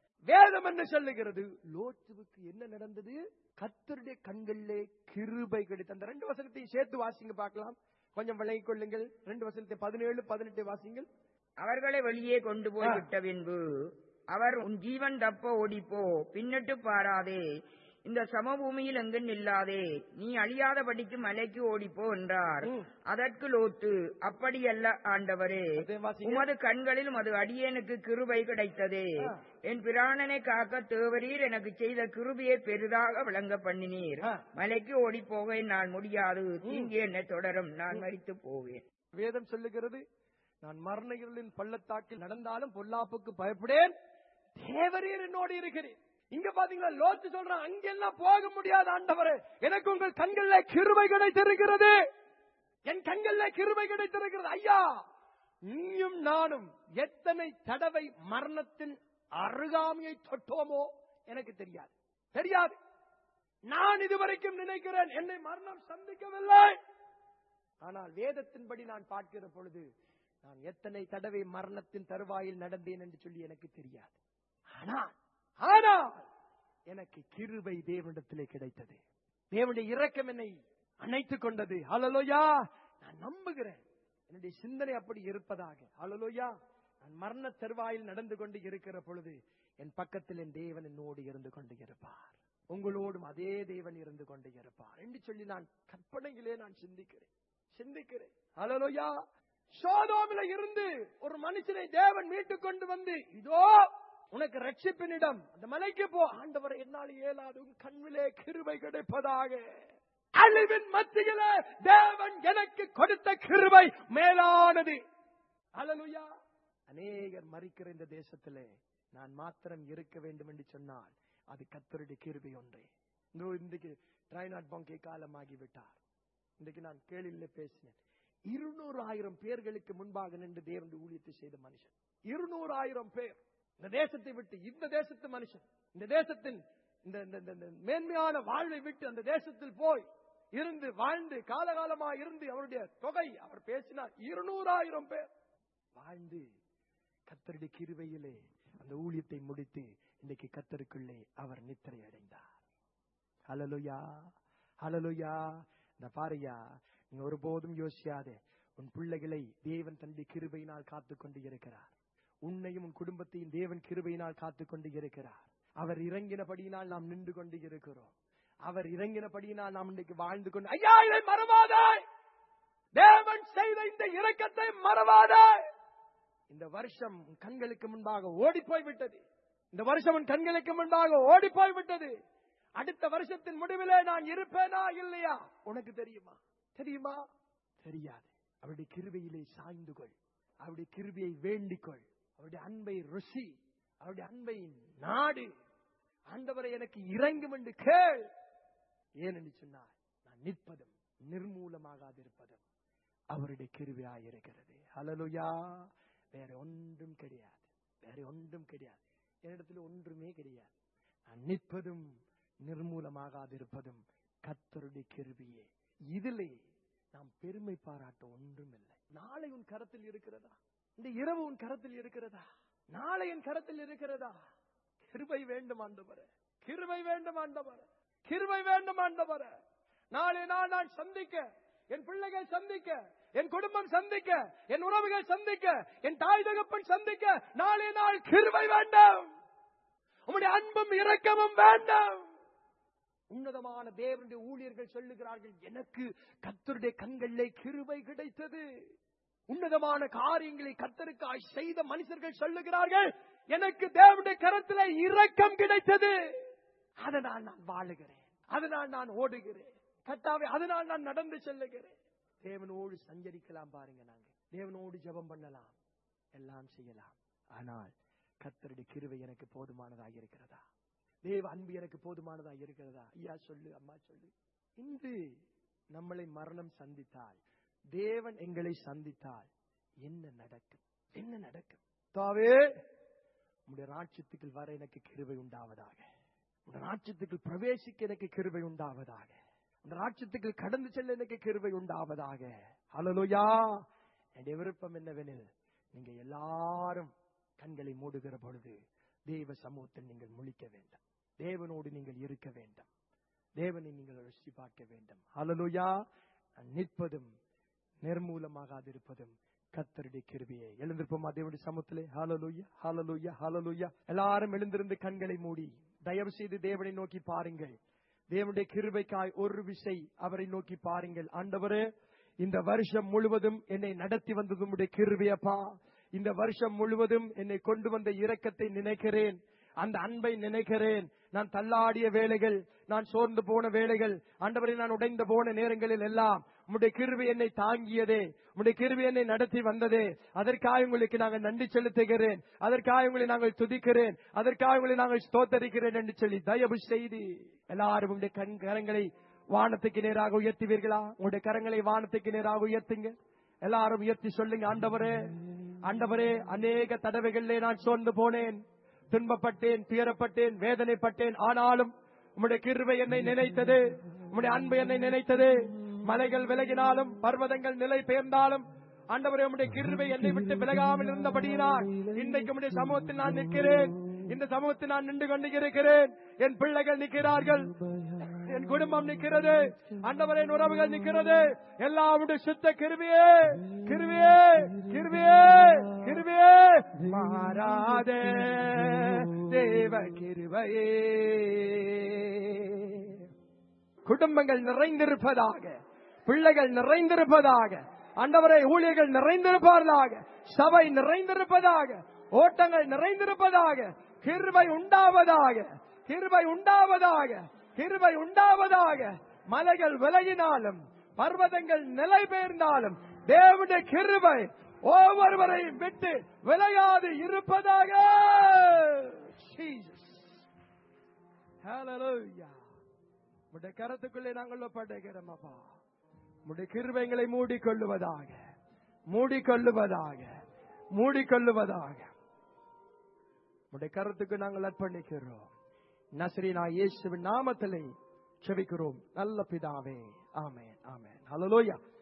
Speaker 1: வேதம் என்ன சொல்லுகிறது லோத்துவுக்கு என்ன நடந்தது கத்தருடைய கண்களிலே கிருபை கிடைத்த அந்த ரெண்டு வசனத்தையும் சேர்த்து வாசிங்க பார்க்கலாம் கொஞ்சம் விளங்கிக் கொள்ளுங்கள் ரெண்டு வசனத்தை பதினேழு பதினெட்டு வாசிங்கள்
Speaker 2: அவர்களை வெளியே கொண்டு போய்
Speaker 1: ஆ.
Speaker 2: விட்ட பின்பு அவர் உன் ஜீவன் தப்ப ஓடிப்போ பின்னிட்டு பாராதே இந்த சமபூமியில் எங்கு நில்லாதே நீ அழியாதபடிக்கு மலைக்கு ஓடிப்போ என்றார்
Speaker 1: ம்.
Speaker 2: அதற்கு லோத்து அப்படியல்ல ஆண்டவரே
Speaker 1: அதையும் வாசிங்க.
Speaker 2: உமது கண்களில் உமது அடியனுக்கு கிருபை கிடைத்ததே
Speaker 1: ஆ.
Speaker 2: என் பிராணனை காக்க தேவரீர் எனக்கு செய்த கிருபையை பெரிதாக விளங்க பண்ணினீர்
Speaker 1: ஆ.
Speaker 2: மலைக்கு ஓடி போக என்னால் முடியாது தீங்கு என்னை தொடரும் நான் மரித்து போவேன்
Speaker 1: வேதம் சொல்லுகிறது நான் மரண இருளின் பள்ளத்தாக்கில் நடந்தாலும் பொல்லாப்புக்கு பயப்படேன் தேவரீர் என்னோடு இருக்கிறேன் இங்க பாத்தீங்களா லோத்து சொல்றான் அங்கெல்லாம் போக முடியாது ஆண்டவரே எனக்கு உங்கள் கண்கள்ல கிருபை கிடைத்திருக்கிறது என் கண்கள்ல கிருபை கிடைத்திருக்கிறது ஐயா நீயும் நானும் எத்தனை தடவை மரணத்தின் அருகாமையை தொட்டோமோ எனக்கு தெரியாது தெரியாது நான் இதுவரைக்கும் நினைக்கிறேன் என்னை மரணம் சந்திக்கவில்லை ஆனால் வேதத்தின்படி நான் பார்க்கிற பொழுது நான் எத்தனை தடவை மரணத்தின் தருவாயில் நடந்தேன் என்று சொல்லி எனக்கு தெரியாது ஆனால் ஆனால் எனக்கு கிருபை தேவனிடத்திலே கிடைத்தது தேவனுடைய இரக்கம் என்னை அணைத்துக் கொண்டது ஹalleluya நான் நம்புகிறேன் என்னுடைய சிந்தனை அப்படி இருப்பதாக ஹalleluya நான் மரண தருவாயில் நடந்து கொண்டு இருக்கிற பொழுது என் பக்கத்தில் என் தேவன் என்னோடு இருந்து கொண்டு இருப்பார் உங்களோடும் அதே தேவன் இருந்து கொண்டு இருப்பார் என்று சொல்லி நான் கற்பனையிலே நான் சிந்திக்கிறேன் சிந்திக்கிறேன் ஹalleluya சோதோமில இருந்து ஒரு மனுஷனை தேவன் மீட்டுக் கொண்டு வந்து இதோ உனக்கு ரட்சிப்பினிடம் அந்த மலைக்கு போ ஆண்டவர் என்னால் இயலாது உன் கண்ணிலே கிருபை கிடைப்பதாக அழிவின் மத்தியிலே தேவன் எனக்கு கொடுத்த கிருபை மேலானது ஹalleluya அநேகர் மறிக்கிற இந்த தேசத்திலே நான் மாத்திரம் இருக்க வேண்டும் என்று சொன்னால் அது கத்தருடைய கிருபை ஒன்றே இதோ இன்றைக்கு ட்ரைநாட் பங்கே காலமாகி விட்டார் இன்றைக்கு நான் கேளில பேசினேன் இருநூறு ஆயிரம் பேர்களுக்கு முன்பாக நின்று தேவனுடைய ஊழியத்தை செய்த மனுஷன் இருநூறு ஆயிரம் பேர் இந்த தேசத்தை விட்டு இந்த தேசத்து மனுஷன் இந்த தேசத்தின் இந்த இந்த- இந்த- இந்த மேன்மையான வாழ்வை விட்டு அந்த தேசத்தில் போய் இருந்து வாழ்ந்து காலகாலமா இருந்து அவருடைய தொகை அவர் பேசினார் இருநூறாயிரம் பேர் வாழ்ந்து கத்தருடைய கிருபையிலே அந்த ஊழியத்தை முடித்து இன்னைக்கு கத்தருக்குள்ளே அவர் நித்திரை அடைந்தார் ஹலலுயா ஹலலுயா இந்த பாருயா நீ ஒருபோதும் யோசியாதே உன் பிள்ளைகளை தேவன் தன்னுடைய கிருபையினால் காத்துக் கொண்டு இருக்கிறார் உன்னையும் உன் குடும்பத்தையும் தேவன் கிருபையினால் காத்துக் கொண்டு இருக்கிறார் அவர் இறங்கினபடியினால் நாம் நின்று கொண்டு இருக்கிறோம் அவர் இறங்கினபடியினால் நாம் இன்றைக்கு வாழ்ந்து கொண்டு ஐயா இதை மறவாதாய் தேவன் செய்த இந்த இரக்கத்தை மறவாதாய் இந்த வருஷம் உன் கண்களுக்கு முன்பாக ஓடி போய் விட்டது இந்த வருஷம் உன் கண்களுக்கு முன்பாக ஓடி போய் விட்டது அடுத்த வருஷத்தின் முடிவிலே நான் இருப்பேனா இல்லையா உனக்கு தெரியுமா தெரியுமா தெரியாது அவருடைய கிருபையிலே சாய்ந்து கொள் அவருடைய கிருபையை வேண்டிக் கொள் அவருடைய அன்பை ருசி அவருடைய அன்பை நாடு ஆண்டவரை எனக்கு இறங்கும் என்று கேள் ஏனென்று சொன்னார் நான் நிற்பதும் நிர்மூலமாகாதிருப்பதும் அவருடைய கிருபையாயிருக்கிறது ஹalleluya வேற ஒன்றும் கிடையாது வேற ஒன்றும் கிடையாது என்னிடத்தில் ஒன்றுமே கிடையாது நான் நிற்பதும் நிர்மூலமாகாதிருப்பதும் கத்தருடைய கிருபியே இதிலே நாம் பெருமை பாராட்ட ஒன்றும் இல்லை நாளை உன் கரத்தில் இருக்கிறதா இந்த இரவு உன் கரத்தில் இருக்கிறதா நாளை என் கரத்தில் இருக்கிறதா கிருபை வேண்டும் ஆண்டவரே கிருபை வேண்டும் ஆண்டவரே கிருபை வேண்டும் ஆண்டவரே நாளை நாள் நான் சந்திக்க என் பிள்ளைகள் சந்திக்க என் குடும்பம் சந்திக்க என் உறவுகள் சந்திக்க என் தாய் தகப்பன் சந்திக்க நாளை நாள் கிருபை வேண்டும் உம்முடைய அன்பும் இரக்கமும் வேண்டும் உன்னதமான தேவனுடைய ஊழியர்கள் சொல்லுகிறார்கள் எனக்கு கத்தருடைய கண்களிலே கிருபை கிடைத்தது உன்னதமான காரியங்களை கத்தருக்காய் செய்த மனுஷர்கள் சொல்லுகிறார்கள் எனக்கு தேவனுடைய கரத்திலே இரக்கம் கிடைத்தது அதனால் நான் வாழுகிறேன் அதனால் நான் ஓடுகிறேன் கத்தாவே அதனால் நான் நடந்து செல்லுகிறேன் தேவனோடு சஞ்சரிக்கலாம் பாருங்க நாங்க தேவனோடு ஜெபம் பண்ணலாம் எல்லாம் செய்யலாம் ஆனால் கத்தருடைய கிருவை எனக்கு போதுமானதாக இருக்கிறதா தேவ அன்பு எனக்கு போதுமானதாக இருக்கிறதா ஐயா சொல்லு அம்மா சொல்லு இன்று நம்மளை மரணம் சந்தித்தால் தேவன் எங்களை சந்தித்தால் என்ன நடக்கும் என்ன நடக்கும் தாவே உடைய ராட்சியத்துக்குள் வர எனக்கு கிருபை உண்டாவதாக உடைய ராட்சியத்துக்குள் பிரவேசிக்க எனக்கு கிருபை உண்டாவதாக அந்த ராட்சியத்துக்குள் கடந்து செல்ல எனக்கு கிருபை உண்டாவதாக ஹalleluya என்னுடைய விருப்பம் என்னவெனில் நீங்க எல்லாரும் கண்களை மூடுகிற பொழுது தேவ சமூகத்தில் நீங்கள் முழிக்க வேண்டும் தேவனோடு நீங்கள் இருக்க வேண்டும் தேவனை நீங்கள் ருசி பார்க்க வேண்டும் ஹalleluya நான் நிற்பதும் நிர்மூலமாகாதிருப்பதும் கத்தருடைய கிருபியை எழுந்திருப்போமா தேவனுடைய சமூகத்திலே ஹalleluya ஹalleluya ஹalleluya எல்லாரும் எழுந்திருந்து கண்களை மூடி தயவு செய்து தேவனை நோக்கி பாருங்கள் தேவனுடைய கிருபைக்காய் ஒரு விசை அவரை நோக்கி பாருங்கள் ஆண்டவரே இந்த வருஷம் முழுவதும் என்னை நடத்தி வந்தது உம்முடைய கிருபையப்பா இந்த வருஷம் முழுவதும் என்னை கொண்டு வந்த இரக்கத்தை நினைக்கிறேன் அந்த அன்பை நினைக்கிறேன் நான் தள்ளாடிய வேலைகள் நான் சோர்ந்து போன வேலைகள் ஆண்டவரை நான் உடைந்து போன நேரங்களில் எல்லாம் உம்முடைய கிருபை என்னை தாங்கியதே உம்முடைய கிருபை என்னை நடத்தி வந்ததே அதற்காக உங்களுக்கு நாங்கள் நன்றி செலுத்துகிறேன் அதற்காக உங்களை நாங்கள் துதிக்கிறேன் அதற்காக உங்களை நாங்கள் ஸ்தோத்தரிக்கிறேன் என்று சொல்லி தயவு செய்து எல்லாரும் உங்களுடைய கண் கரங்களை வானத்துக்கு நேராக உயர்த்துவீர்களா உங்களுடைய கரங்களை வானத்துக்கு நேராக உயர்த்துங்க எல்லாரும் உயர்த்தி சொல்லுங்க ஆண்டவரே ஆண்டவரே அநேக தடவைகளிலே நான் சோர்ந்து போனேன் துன்பப்பட்டேன் துயரப்பட்டேன் வேதனைப்பட்டேன் ஆனாலும் உம்முடைய கிருபை என்னை நினைத்தது உம்முடைய அன்பு என்னை நினைத்தது மலைகள் விலகினாலும் பர்வதங்கள் நிலை பெயர்ந்தாலும் ஆண்டவரே உம்முடைய கிருபை என்னை விட்டு விலகாமல் இருந்தபடியினால் இன்றைக்கு உம்முடைய சமூகத்தில் நான் நிற்கிறேன் இந்த சமூகத்தில் நான் நின்று கொண்டு இருக்கிறேன் என் பிள்ளைகள் நிற்கிறார்கள் என் குடும்பம் நிற்கிறது ஆண்டவரே என் உறவுகள் நிற்கிறது எல்லாவுடைய சுத்த கிருவியே கிருவியே கிருவியே கிருவியே மாறாதே தேவ கிருபையே குடும்பங்கள் நிறைந்திருப்பதாக பிள்ளைகள் நிறைந்திருப்பதாக ஆண்டவரை ஊழியர்கள் நிறைந்திருப்பார்களாக சபை நிறைந்திருப்பதாக ஓட்டங்கள் நிறைந்திருப்பதாக கிருபை உண்டாவதாக கிருபை உண்டாவதாக கிருபை உண்டாவதாக மலைகள் விலகினாலும் பர்வதங்கள் நிலை பெயர்ந்தாலும் தேவனுடைய கிருபை ஒவ்வொருவரையும் விட்டு விலகாது இருப்பதாக Jesus. Hallelujah. உடைய கரத்துக்குள்ளே நாங்கள் ஒப்படைக்கிறோம் அப்பா உடைய கிருபைகளை மூடிக்கொள்ளுவதாக மூடிக்கொள்ளுவதாக மூடிக்கொள்ளுவதாக உடைய கரத்துக்கு நாங்கள் அர்ப்பணிக்கிறோம் நஸ்ரீனா இயேசுவின் நாமத்திலே செபிக்கிறோம் நல்ல பிதாவே ஆமென் ஆமென் ஹalleluya